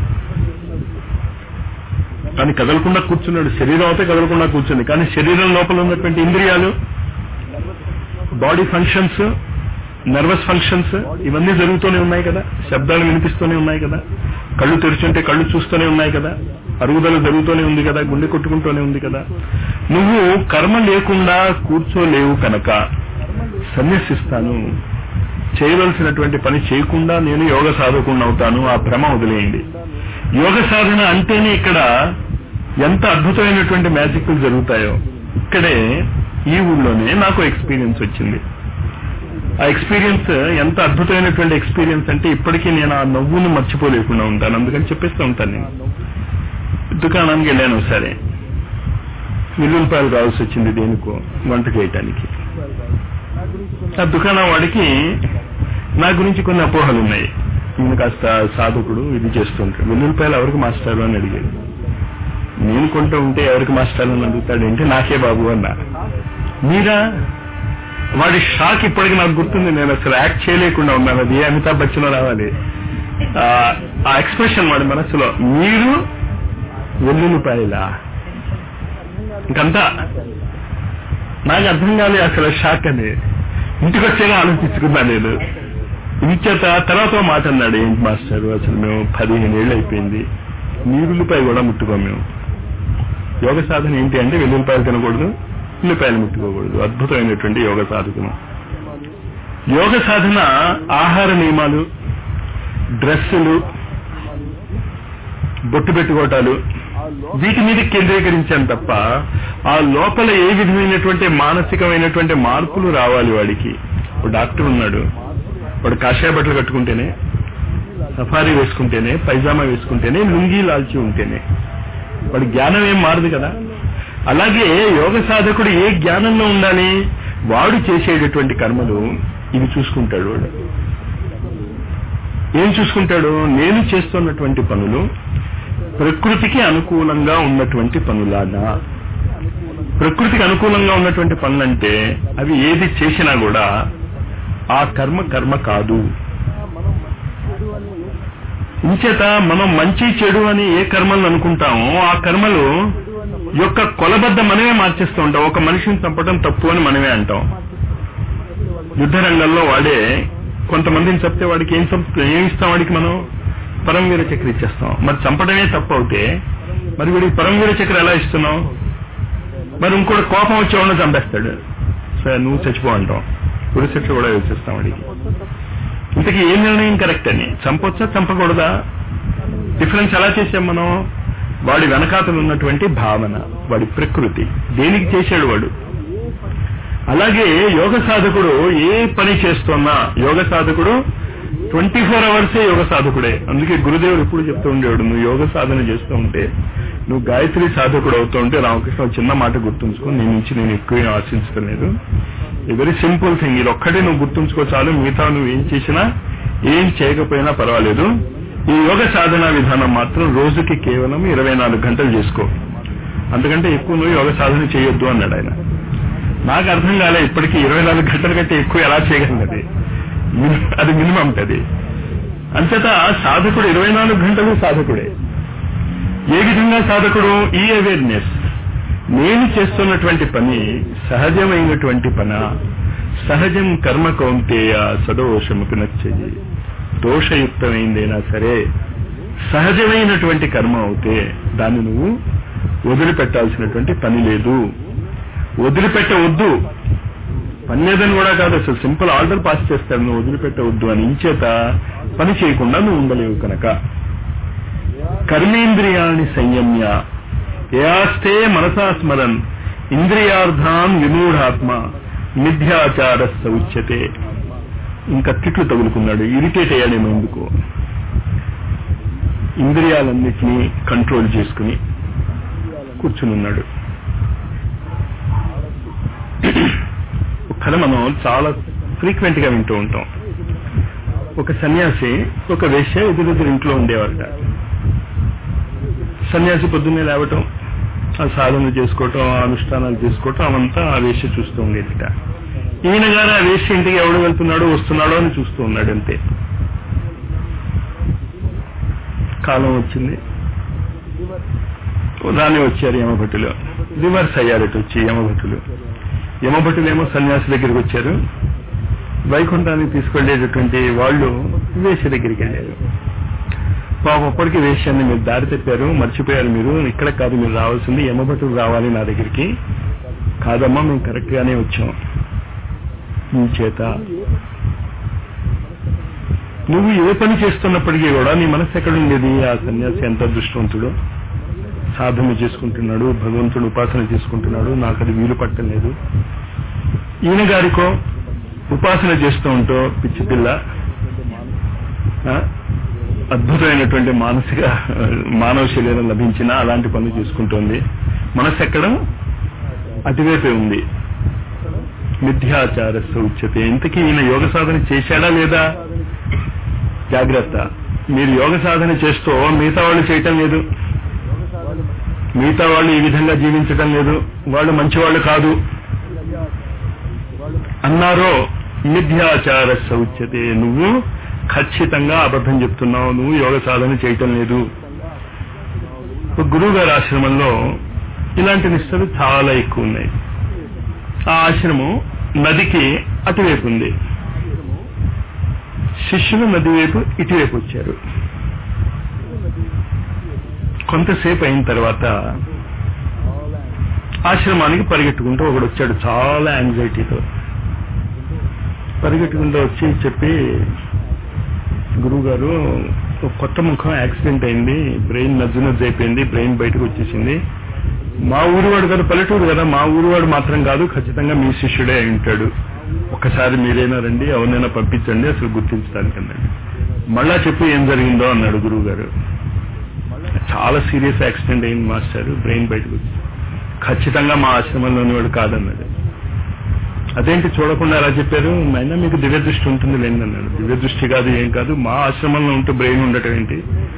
కానీ కదలకుండా కూర్చున్నాడు శరీరం అయితే కదలకుండా కూర్చుంది కానీ శరీరం లోపల ఉన్నటువంటి ఇంద్రియాలు బాడీ ఫంక్షన్స్ నర్వస్ ఫంక్షన్స్ ఇవన్నీ జరుగుతూనే ఉన్నాయి కదా శబ్దాలు వినిపిస్తూనే ఉన్నాయి కదా కళ్ళు తెరుచుంటే కళ్ళు చూస్తూనే ఉన్నాయి కదా అరుగుదల జరుగుతూనే ఉంది కదా గుండె కొట్టుకుంటూనే ఉంది కదా నువ్వు కర్మ లేకుండా కూర్చోలేవు కనుక సన్యసిస్తాను చేయవలసినటువంటి పని చేయకుండా నేను యోగ సాధకుండా అవుతాను ఆ భ్రమ వదిలేయండి యోగ సాధన అంటేనే ఇక్కడ ఎంత అద్భుతమైనటువంటి మ్యాజిక్లు జరుగుతాయో ఇక్కడే ఈ ఊళ్ళోనే నాకు ఎక్స్పీరియన్స్ వచ్చింది ఆ ఎక్స్పీరియన్స్ ఎంత అద్భుతమైనటువంటి ఎక్స్పీరియన్స్ అంటే ఇప్పటికీ నేను ఆ నవ్వును మర్చిపోలేకుండా ఉంటాను అందుకని చెప్పేస్తూ ఉంటాను నేను దుకాణానికి వెళ్ళాను ఒకసారి వెల్లుల్లిపాయలు కావాల్సి వచ్చింది దేనికో వంట చేయటానికి ఆ దుకాణం వాడికి నా గురించి కొన్ని అపోహలు ఉన్నాయి ఈయన కాస్త సాధకుడు ఇది చేస్తుంటాడు వెల్లుల్లిపాయలు ఎవరికి మాస్టారు అని అడిగాడు నేను కొంటూ ఉంటే ఎవరికి మాస్టారు అని అడుగుతాడు ఏంటి నాకే బాబు అన్నా మీరా వాడి షాక్ ఇప్పటికి నాకు గుర్తుంది నేను అసలు యాక్ట్ చేయలేకుండా ఉన్నాను అది అమితాబ్ బచ్చన్ రావాలి ఆ ఎక్స్ప్రెషన్ వాడి మనసులో మీరు వెల్లుల్లిపాయలా ఇంకంతా నాకు అర్థం కాలే అసలు షాక్ అని ఇంటికి వచ్చేగా ఆలోచించుకున్నా నేను ఇంచేత తర్వాత ఓ మాట అన్నాడు ఏంటి మాస్టర్ అసలు మేము పదిహేను ఏళ్ళు అయిపోయింది నీరుల్లిపాయ కూడా ముట్టుకోం మేము యోగ సాధన ఏంటి అంటే వెల్లుల్లిపాయలు తినకూడదు ఉల్లిపాయలు ముట్టుకోకూడదు అద్భుతమైనటువంటి యోగ సాధకము యోగ సాధన ఆహార నియమాలు డ్రెస్సులు బొట్టు పెట్టుకోవటాలు వీటి మీద కేంద్రీకరించాను తప్ప ఆ లోపల ఏ విధమైనటువంటి మానసికమైనటువంటి మార్పులు రావాలి వాడికి ఇప్పుడు డాక్టర్ ఉన్నాడు వాడు కాషాయ బట్టలు కట్టుకుంటేనే సఫారీ వేసుకుంటేనే పైజామా వేసుకుంటేనే లుంగీ లాల్చి ఉంటేనే వాడి జ్ఞానం ఏం మారదు కదా అలాగే యోగ సాధకుడు ఏ జ్ఞానంలో ఉండాలి వాడు చేసేటటువంటి కర్మలు ఇవి చూసుకుంటాడు వాడు ఏం చూసుకుంటాడు నేను చేస్తున్నటువంటి పనులు ప్రకృతికి అనుకూలంగా ఉన్నటువంటి పనులాగా ప్రకృతికి అనుకూలంగా ఉన్నటువంటి పనులంటే అవి ఏది చేసినా కూడా ఆ కర్మ కర్మ కాదు ఇంచేత మనం మంచి చెడు అని ఏ కర్మలు అనుకుంటామో ఆ కర్మలు యొక్క కొలబద్ద మనమే మార్చేస్తూ ఉంటాం ఒక మనిషిని చంపడం తప్పు అని మనమే అంటాం యుద్ధ రంగంలో వాడే కొంతమందిని చెప్తే వాడికి ఏం చంపు ఏం ఇస్తాం వాడికి మనం పరమవీర చక్ర ఇచ్చేస్తాం మరి చంపడమే తప్పు అవుతే మరి వీడికి పరమవీర చక్ర ఎలా ఇస్తున్నాం మరి ఇంకోటి కోపం వచ్చేవాడిని చంపేస్తాడు సరే నువ్వు చచ్చిపో అంటాం గురుశిక్ష కూడా వేసిస్తాం వాడికి ఇంతకీ ఏ నిర్ణయం కరెక్ట్ అని చంపొచ్చా చంపకూడదా డిఫరెన్స్ ఎలా చేసాం మనం వాడి వెనకాతలు ఉన్నటువంటి భావన వాడి ప్రకృతి దేనికి చేశాడు వాడు అలాగే యోగ సాధకుడు ఏ పని చేస్తున్నా యోగ సాధకుడు ట్వంటీ ఫోర్ అవర్సే యోగ సాధకుడే అందుకే గురుదేవుడు ఎప్పుడు చెప్తూ ఉండేవాడు నువ్వు యోగ సాధన చేస్తూ ఉంటే నువ్వు గాయత్రి సాధకుడు అవుతూ ఉంటే రామకృష్ణ ఒక చిన్న మాట గుర్తుంచుకో నీ నుంచి నేను ఎక్కువ ఆశించలేదు వెరీ సింపుల్ థింగ్ ఇది ఒక్కటే నువ్వు గుర్తుంచుకో చాలు మిగతా నువ్వు ఏం చేసినా ఏం చేయకపోయినా పర్వాలేదు ఈ యోగ సాధన విధానం మాత్రం రోజుకి కేవలం ఇరవై నాలుగు గంటలు చేసుకో అంతకంటే ఎక్కువ నువ్వు యోగ సాధన చేయొద్దు అన్నాడు ఆయన నాకు అర్థం కాలే ఇప్పటికీ ఇరవై నాలుగు గంటల కంటే ఎక్కువ ఎలా చేయగలను అది మిని- అది మినిమం అది అంతేత సాధకుడు ఇరవై నాలుగు గంటలు సాధకుడే ఏ విధంగా సాధకుడు ఈ అవేర్నెస్ నేను చేస్తున్నటువంటి పని సహజమైనటువంటి పన సహజం కర్మ కౌంతేయ సదోషముకు నచ్చేది దోషయుక్తమైందైనా సరే సహజమైనటువంటి కర్మ అవుతే దాన్ని నువ్వు వదిలిపెట్టాల్సినటువంటి పని లేదు వదిలిపెట్టవద్దు పని లేదని కూడా కాదు అసలు సింపుల్ ఆర్డర్ పాస్ చేస్తాను నువ్వు వదిలిపెట్టవద్దు అని ఇంచేత పని చేయకుండా నువ్వు ఉండలేవు కనుక కర్మేంద్రియాన్ని సంయమ్య యాస్తే మనసా స్మరన్ ఇంద్రియార్థాన్ విమూఢాత్మ మిథ్యాచార ఉచ్యతే ఇంకా తిట్లు తగులుకున్నాడు ఇరిటేట్ అయ్యాడేమో ఎందుకు ఇంద్రియాలన్నిటినీ కంట్రోల్ చేసుకుని కూర్చుని ఉన్నాడు ఒక కథ మనం చాలా ఫ్రీక్వెంట్ గా వింటూ ఉంటాం ఒక సన్యాసి ఒక వేశ్య ఎదురెదురు ఇంట్లో ఉండేవారట సన్యాసి పొద్దున్నే లేవటం ఆ సాధన చేసుకోవటం ఆ అనుష్ఠానాలు చేసుకోవటం అవంతా ఆ వేశ్య చూస్తూ ఉండేదిట ఈయన గారు ఆ వేశ్య ఇంటికి ఎవడు వెళ్తున్నాడో వస్తున్నాడో అని చూస్తూ ఉన్నాడు అంతే కాలం వచ్చింది రాని వచ్చారు యమభటులు రివర్స్ అయ్యారట వచ్చి యమభటులు యమభటులేమో సన్యాసి దగ్గరికి వచ్చారు వైకుంఠానికి తీసుకెళ్లేటటువంటి వాళ్ళు వేశ్య దగ్గరికి వెళ్ళారు పాపం అప్పటికి వేష్యాన్ని మీరు దారి తెప్పారు మర్చిపోయారు మీరు ఇక్కడ కాదు మీరు రావాల్సింది యమభటులు రావాలి నా దగ్గరికి కాదమ్మా మేము కరెక్ట్ గానే వచ్చాం నీ చేత నువ్వు ఏ పని చేస్తున్నప్పటికీ కూడా నీ మనసు ఎక్కడ ఉండేది ఆ సన్యాసి ఎంత దృష్టవంతుడు సాధన చేసుకుంటున్నాడు భగవంతుడు ఉపాసన చేసుకుంటున్నాడు నాకు అది వీలు పట్టలేదు ఈయన గారికో ఉపాసన చేస్తూ ఉంటూ పిచ్చి పిల్ల ఆ, అద్భుతమైనటువంటి మానసిక మానవ శరీరం లభించిన అలాంటి పనులు చేసుకుంటోంది మనసు ఎక్కడ అటువైపే ఉంది మిథ్యాచార ఉచ్యతే ఇంతకీ ఈయన యోగ సాధన చేశాడా లేదా జాగ్రత్త మీరు యోగ సాధన చేస్తూ మిగతా వాళ్ళు చేయటం లేదు మిగతా వాళ్ళు ఈ విధంగా జీవించటం లేదు వాళ్ళు మంచివాళ్ళు కాదు అన్నారో మిథ్యాచార సౌచ్యతే నువ్వు ఖచ్చితంగా అబద్ధం చెప్తున్నావు నువ్వు యోగ సాధన చేయటం లేదు ఇప్పుడు గురువు గారి ఆశ్రమంలో ఇలాంటి నిష్టలు చాలా ఎక్కువ ఉన్నాయి ఆ ఆశ్రమం నదికి అటువైపు ఉంది శిష్యులు నది వైపు ఇటువైపు వచ్చారు కొంతసేపు అయిన తర్వాత ఆశ్రమానికి పరిగెట్టుకుంటూ ఒకడు వచ్చాడు చాలా యాంగ్జైటీతో పరిగెట్టుకుంటూ వచ్చి చెప్పి గురువు గారు ఒక కొత్త ముఖం యాక్సిడెంట్ అయింది బ్రెయిన్ నజ్జు నజ్జు అయిపోయింది బ్రెయిన్ బయటకు వచ్చేసింది మా ఊరివాడు కదా పల్లెటూరు కదా మా ఊరివాడు మాత్రం కాదు ఖచ్చితంగా మీ శిష్యుడే అయి ఉంటాడు ఒకసారి మీరైనా రండి ఎవరినైనా పంపించండి అసలు గుర్తించడానికి అన్నాడు మళ్ళా చెప్పు ఏం జరిగిందో అన్నాడు గురువు గారు చాలా సీరియస్ యాక్సిడెంట్ అయింది మాస్టర్ బ్రెయిన్ బయటకు వచ్చి ఖచ్చితంగా మా ఆశ్రమంలోని వాడు కాదన్నాడు అదేంటి చూడకుండా అలా చెప్పారు అయినా మీకు దివ్య దృష్టి ఉంటుంది లేండి అన్నాడు దివ్య దృష్టి కాదు ఏం కాదు మా ఆశ్రమంలో ఉంటూ బ్రెయిన్ ఉండటం ఏంటి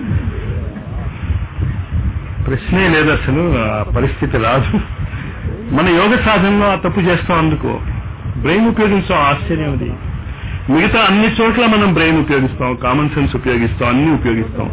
ప్రశ్నే లేదు అసలు ఆ పరిస్థితి రాదు మన యోగ సాధనలో ఆ తప్పు చేస్తాం అందుకు బ్రెయిన్ ఉపయోగించాం ఆశ్చర్యం అది మిగతా అన్ని చోట్ల మనం బ్రెయిన్ ఉపయోగిస్తాం కామన్ సెన్స్ ఉపయోగిస్తాం అన్ని ఉపయోగిస్తాం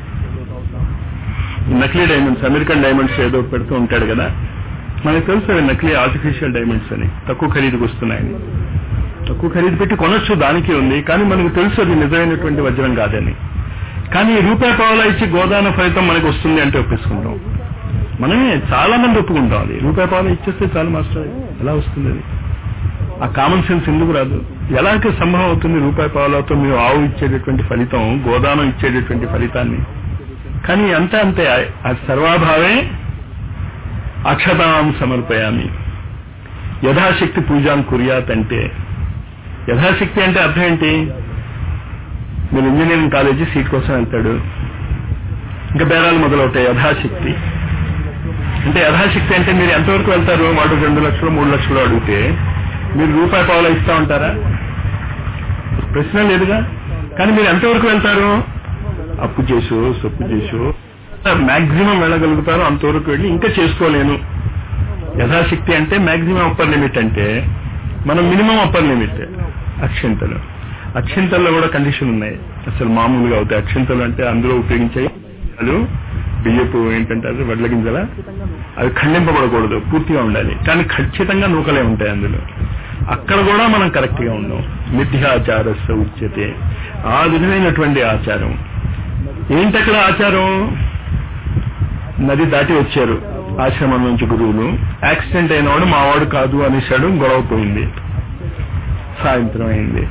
నకిలీ డైమండ్స్ అమెరికన్ డైమండ్స్ ఏదో పెడుతూ ఉంటాడు కదా మనకు తెలుసు అవి నకిలీ ఆర్టిఫిషియల్ డైమండ్స్ అని తక్కువ ఖరీదుకు వస్తున్నాయని తక్కువ ఖరీదు పెట్టి కొనొచ్చు దానికి ఉంది కానీ మనకు తెలుసు అది నిజమైనటువంటి వజ్రం కాదని కానీ రూపాయి పావులా ఇచ్చి గోదాన ఫలితం మనకు వస్తుంది అంటే ఒప్పేసుకుంటాం మనమే చాలా మంది ఒప్పుకుంటాం అది రూపాయి పావులా ఇచ్చేస్తే చాలు మాస్టర్ ఎలా వస్తుంది అది ఆ కామన్ సెన్స్ ఎందుకు రాదు ఎలాంటి సంభవం అవుతుంది రూపాయి పావులతో మీరు ఆవు ఇచ్చేటటువంటి ఫలితం గోదానం ఇచ్చేటటువంటి ఫలితాన్ని కానీ అంతే అంతే ఆ సర్వాభావే అక్షతాం సమర్పయామి యథాశక్తి పూజాం కుర్యాత్ అంటే యథాశక్తి అంటే అర్థం ఏంటి మీరు ఇంజనీరింగ్ కాలేజీ సీట్ కోసం వెళ్తాడు ఇంకా బేరాలు మొదలవుతాయి యథాశక్తి అంటే యథాశక్తి అంటే మీరు ఎంతవరకు వెళ్తారు వాడు రెండు లక్షలు మూడు లక్షలు అడిగితే మీరు రూపాయి పావులు ఇస్తా ఉంటారా ప్రశ్న లేదుగా కానీ మీరు ఎంతవరకు వెళ్తారు అప్పు చేసు సొప్పు చేసు మాక్సిమం వెళ్ళగలుగుతారు అంతవరకు వెళ్ళి ఇంకా చేసుకోలేను యథాశక్తి అంటే మాక్సిమం అప్పర్ లిమిట్ అంటే మనం మినిమం అప్పర్ లిమిట్ అక్షింతలు అక్షింతల్లో కూడా కండిషన్ ఉన్నాయి అసలు మామూలుగా అవుతాయి అక్షింతలు అంటే అందులో ఉపయోగించే అది బియ్యపు ఏంటంటారు వడ్ల గింజల అవి ఖండింపబడకూడదు పూర్తిగా ఉండాలి కానీ ఖచ్చితంగా నూకలే ఉంటాయి అందులో అక్కడ కూడా మనం కరెక్ట్ గా ఉన్నాం మిథ్యాచార ఉచ్యతే ఆ విధమైనటువంటి ఆచారం ఏంటక్కడ ఆచారం నది దాటి వచ్చారు ఆశ్రమం నుంచి గురువులు యాక్సిడెంట్ అయినవాడు మావాడు కాదు అనేసాడు గొడవ పోయింది సాయంత్రం అయింది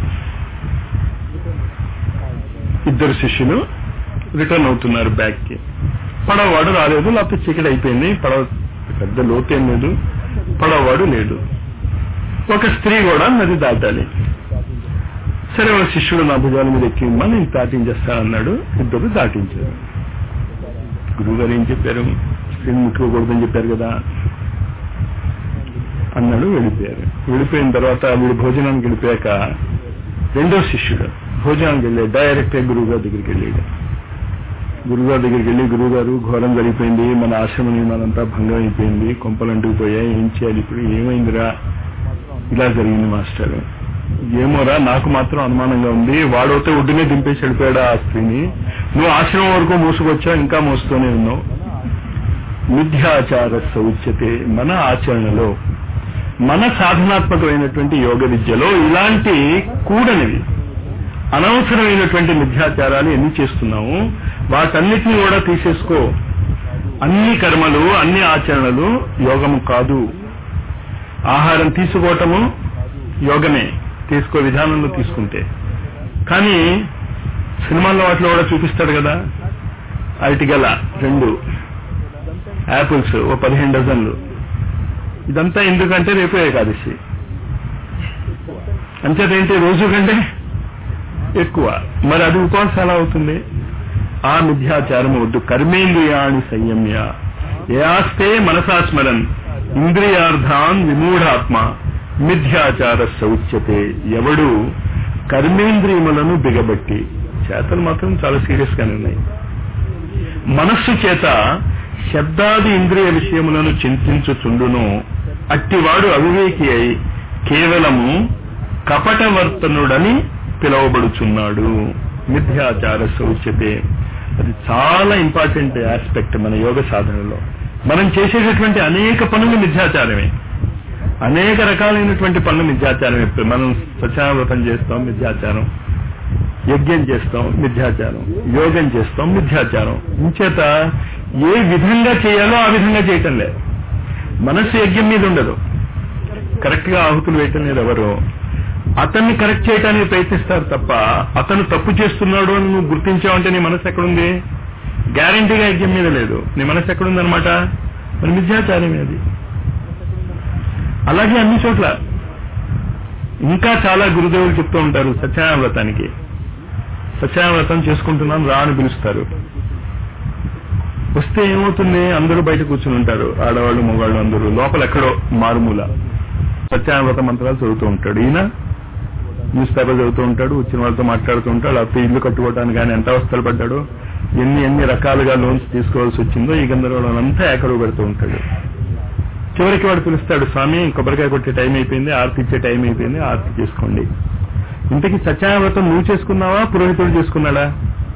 ఇద్దరు శిష్యులు రిటర్న్ అవుతున్నారు బ్యాక్ కి పడవవాడు రాలేదు లేకపోతే చీకటి అయిపోయింది పడవ పెద్ద లోతేం లేదు పడవవాడు లేడు ఒక స్త్రీ కూడా నది దాటాలి సరే ఒక శిష్యుడు నా భుజాల మీద ఎక్కిమ్మా నేను దాటించేస్తానన్నాడు ఇద్దరు దాటించారు గురువు గారు ఏం చెప్పారు స్త్రీని ముట్టుకోకూడదని చెప్పారు కదా అన్నాడు వెళ్ళిపోయారు వెళ్ళిపోయిన తర్వాత వీడు భోజనానికి వెళ్ళిపోయాక రెండో శిష్యుడు భోజనానికి వెళ్ళాడు డైరెక్ట్ గురువు గారి దగ్గరికి వెళ్ళాడు గురుగారి దగ్గరికి వెళ్ళి గురువు గారు ఘోరం జరిగిపోయింది మన ఆశ్రమ నియమాలంతా భంగం అయిపోయింది కొంపలంటుకు పోయాయి ఏం చేయాలి ఇప్పుడు ఏమైందిరా ఇలా జరిగింది మాస్టర్ ఏమోరా నాకు మాత్రం అనుమానంగా ఉంది వాడైతే ఒడ్డునే దింపేసి వెళ్ళిపోయాడు ఆ స్త్రీని నువ్వు ఆశ్రమం వరకు మోసుకొచ్చావు ఇంకా మోస్తూనే ఉన్నావు మిథ్యాచార సౌచ్యతే మన ఆచరణలో మన సాధనాత్మకమైనటువంటి యోగ విద్యలో ఇలాంటి కూడనివి అనవసరమైనటువంటి మిథ్యాచారాలు ఎన్ని చేస్తున్నాము వాటన్నిటిని కూడా తీసేసుకో అన్ని కర్మలు అన్ని ఆచరణలు యోగము కాదు ఆహారం తీసుకోవటము యోగమే తీసుకో విధానంలో తీసుకుంటే కానీ సినిమాల్లో వాటిలో కూడా చూపిస్తాడు కదా అరటిగల రెండు యాపిల్స్ ఓ పదిహేను డజన్లు ఇదంతా ఎందుకంటే రేపు ఏకాదశి అంచేతేంటి రోజు కంటే ఎక్కువ మరి అది ఉపవాసం ఎలా అవుతుంది ఆ మిథ్యాచారం వద్దు కర్మేంద్రియాణి సంయమ్య యాస్తే మనసా స్మరన్ ఇంద్రియార్థాన్ విమూఢాత్మ మిథ్యాచార సౌచ్యతే ఎవడు కర్మేంద్రియములను బిగబట్టి చేతలు మాత్రం చాలా సీరియస్ గానే ఉన్నాయి మనస్సు చేత శబ్దాది ఇంద్రియ విషయములను చింతించుచుండును అట్టివాడు అవివేకి అయి కేవలము కపటవర్తనుడని పిలువబడుచున్నాడు మిథ్యాచార సౌచ్యతే అది చాలా ఇంపార్టెంట్ ఆస్పెక్ట్ మన యోగ సాధనలో మనం చేసేటటువంటి అనేక పనులు మిథ్యాచారమే అనేక రకాలైనటువంటి పనులు మిథ్యాచారమే మనం స్వచ్ఛావ్రతం చేస్తాం మిథ్యాచారం యజ్ఞం చేస్తాం మిథ్యాచారం యోగం చేస్తాం మిథ్యాచారం ఇంచేత ఏ విధంగా చేయాలో ఆ విధంగా చేయటం లేదు మనస్సు యజ్ఞం మీద ఉండదు కరెక్ట్ గా ఆహుతులు వేయటం లేదు ఎవరు అతన్ని కరెక్ట్ చేయడానికి ప్రయత్నిస్తారు తప్ప అతను తప్పు చేస్తున్నాడు అని నువ్వు గుర్తించావంటే నీ మనసు ఎక్కడుంది గ్యారంటీగా యజ్ఞం మీద లేదు నీ మనసు ఎక్కడుంది అనమాట మరి మిథ్యాచారమే అది అలాగే అన్ని చోట్ల ఇంకా చాలా గురుదేవులు చెప్తూ ఉంటారు సత్యనారాయణ వ్రతానికి సత్యనారాయణ వ్రతం చేసుకుంటున్నాం రా అని పిలుస్తారు వస్తే ఏమవుతుంది అందరూ బయట కూర్చుని ఉంటారు ఆడవాళ్ళు మగవాళ్ళు అందరూ లోపల ఎక్కడో మారుమూల సత్యనారాయణ వ్రత మంత్రాలు చదువుతూ ఉంటాడు ఈయన న్యూస్ పేపర్ చదువుతూ ఉంటాడు వచ్చిన వాళ్ళతో మాట్లాడుతూ ఉంటాడు లేకపోతే ఇల్లు కట్టుకోవడానికి కానీ ఎంత అవస్థలు పడ్డాడో ఎన్ని ఎన్ని రకాలుగా లోన్స్ తీసుకోవాల్సి వచ్చిందో ఈ గందరగోళం అంతా ఎక్కడో పెడుతూ ఉంటాడు చివరికి వాడు పిలుస్తాడు స్వామి కొబ్బరికాయ కొట్టే టైం అయిపోయింది ఆర్తి ఇచ్చే టైం అయిపోయింది ఆర్తి చేసుకోండి ఇంతకీ సత్యనారాయణ వ్రతం నువ్వు చేసుకున్నావా పురోహితుడు చేసుకున్నాడా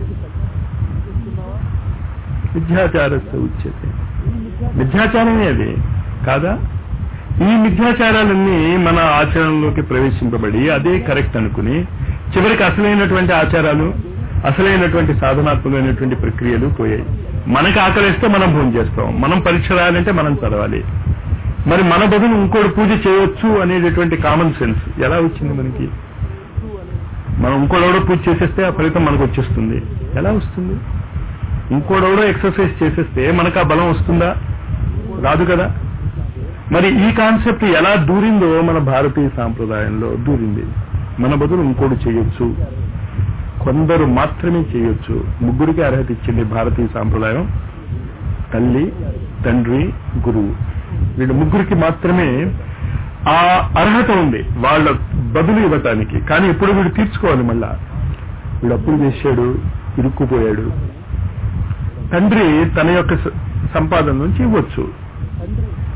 మిథ్యాచార ఉచ్యతే మిథ్యాచారమే అది కాదా ఈ మిథ్యాచారాలన్నీ మన ఆచరణలోకి ప్రవేశింపబడి అదే కరెక్ట్ అనుకుని చివరికి అసలైనటువంటి ఆచారాలు అసలైనటువంటి సాధనాత్మకమైనటువంటి ప్రక్రియలు పోయాయి మనకి ఆకలిస్తే మనం భోజనం చేస్తాం మనం పరీక్ష రాయాలంటే మనం చదవాలి మరి మన బదులు ఇంకోటి పూజ చేయొచ్చు అనేటటువంటి కామన్ సెన్స్ ఎలా వచ్చింది మనకి మనం ఇంకోడెవడో పూజ చేసేస్తే ఆ ఫలితం మనకు వచ్చేస్తుంది ఎలా వస్తుంది ఇంకోడెవడో ఎక్సర్సైజ్ చేసేస్తే మనకు ఆ బలం వస్తుందా రాదు కదా మరి ఈ కాన్సెప్ట్ ఎలా దూరిందో మన భారతీయ సాంప్రదాయంలో దూరింది మన బదులు ఇంకోటి చేయొచ్చు కొందరు మాత్రమే చేయొచ్చు ముగ్గురికి అర్హత ఇచ్చింది భారతీయ సాంప్రదాయం తల్లి తండ్రి గురువు వీళ్ళు ముగ్గురికి మాత్రమే ఆ అర్హత ఉంది వాళ్ళ బదులు ఇవ్వటానికి కానీ ఇప్పుడు వీడు తీర్చుకోవాలి మళ్ళా వీడు అప్పులు చేశాడు ఇరుక్కుపోయాడు తండ్రి తన యొక్క స- సంపాదన నుంచి ఇవ్వచ్చు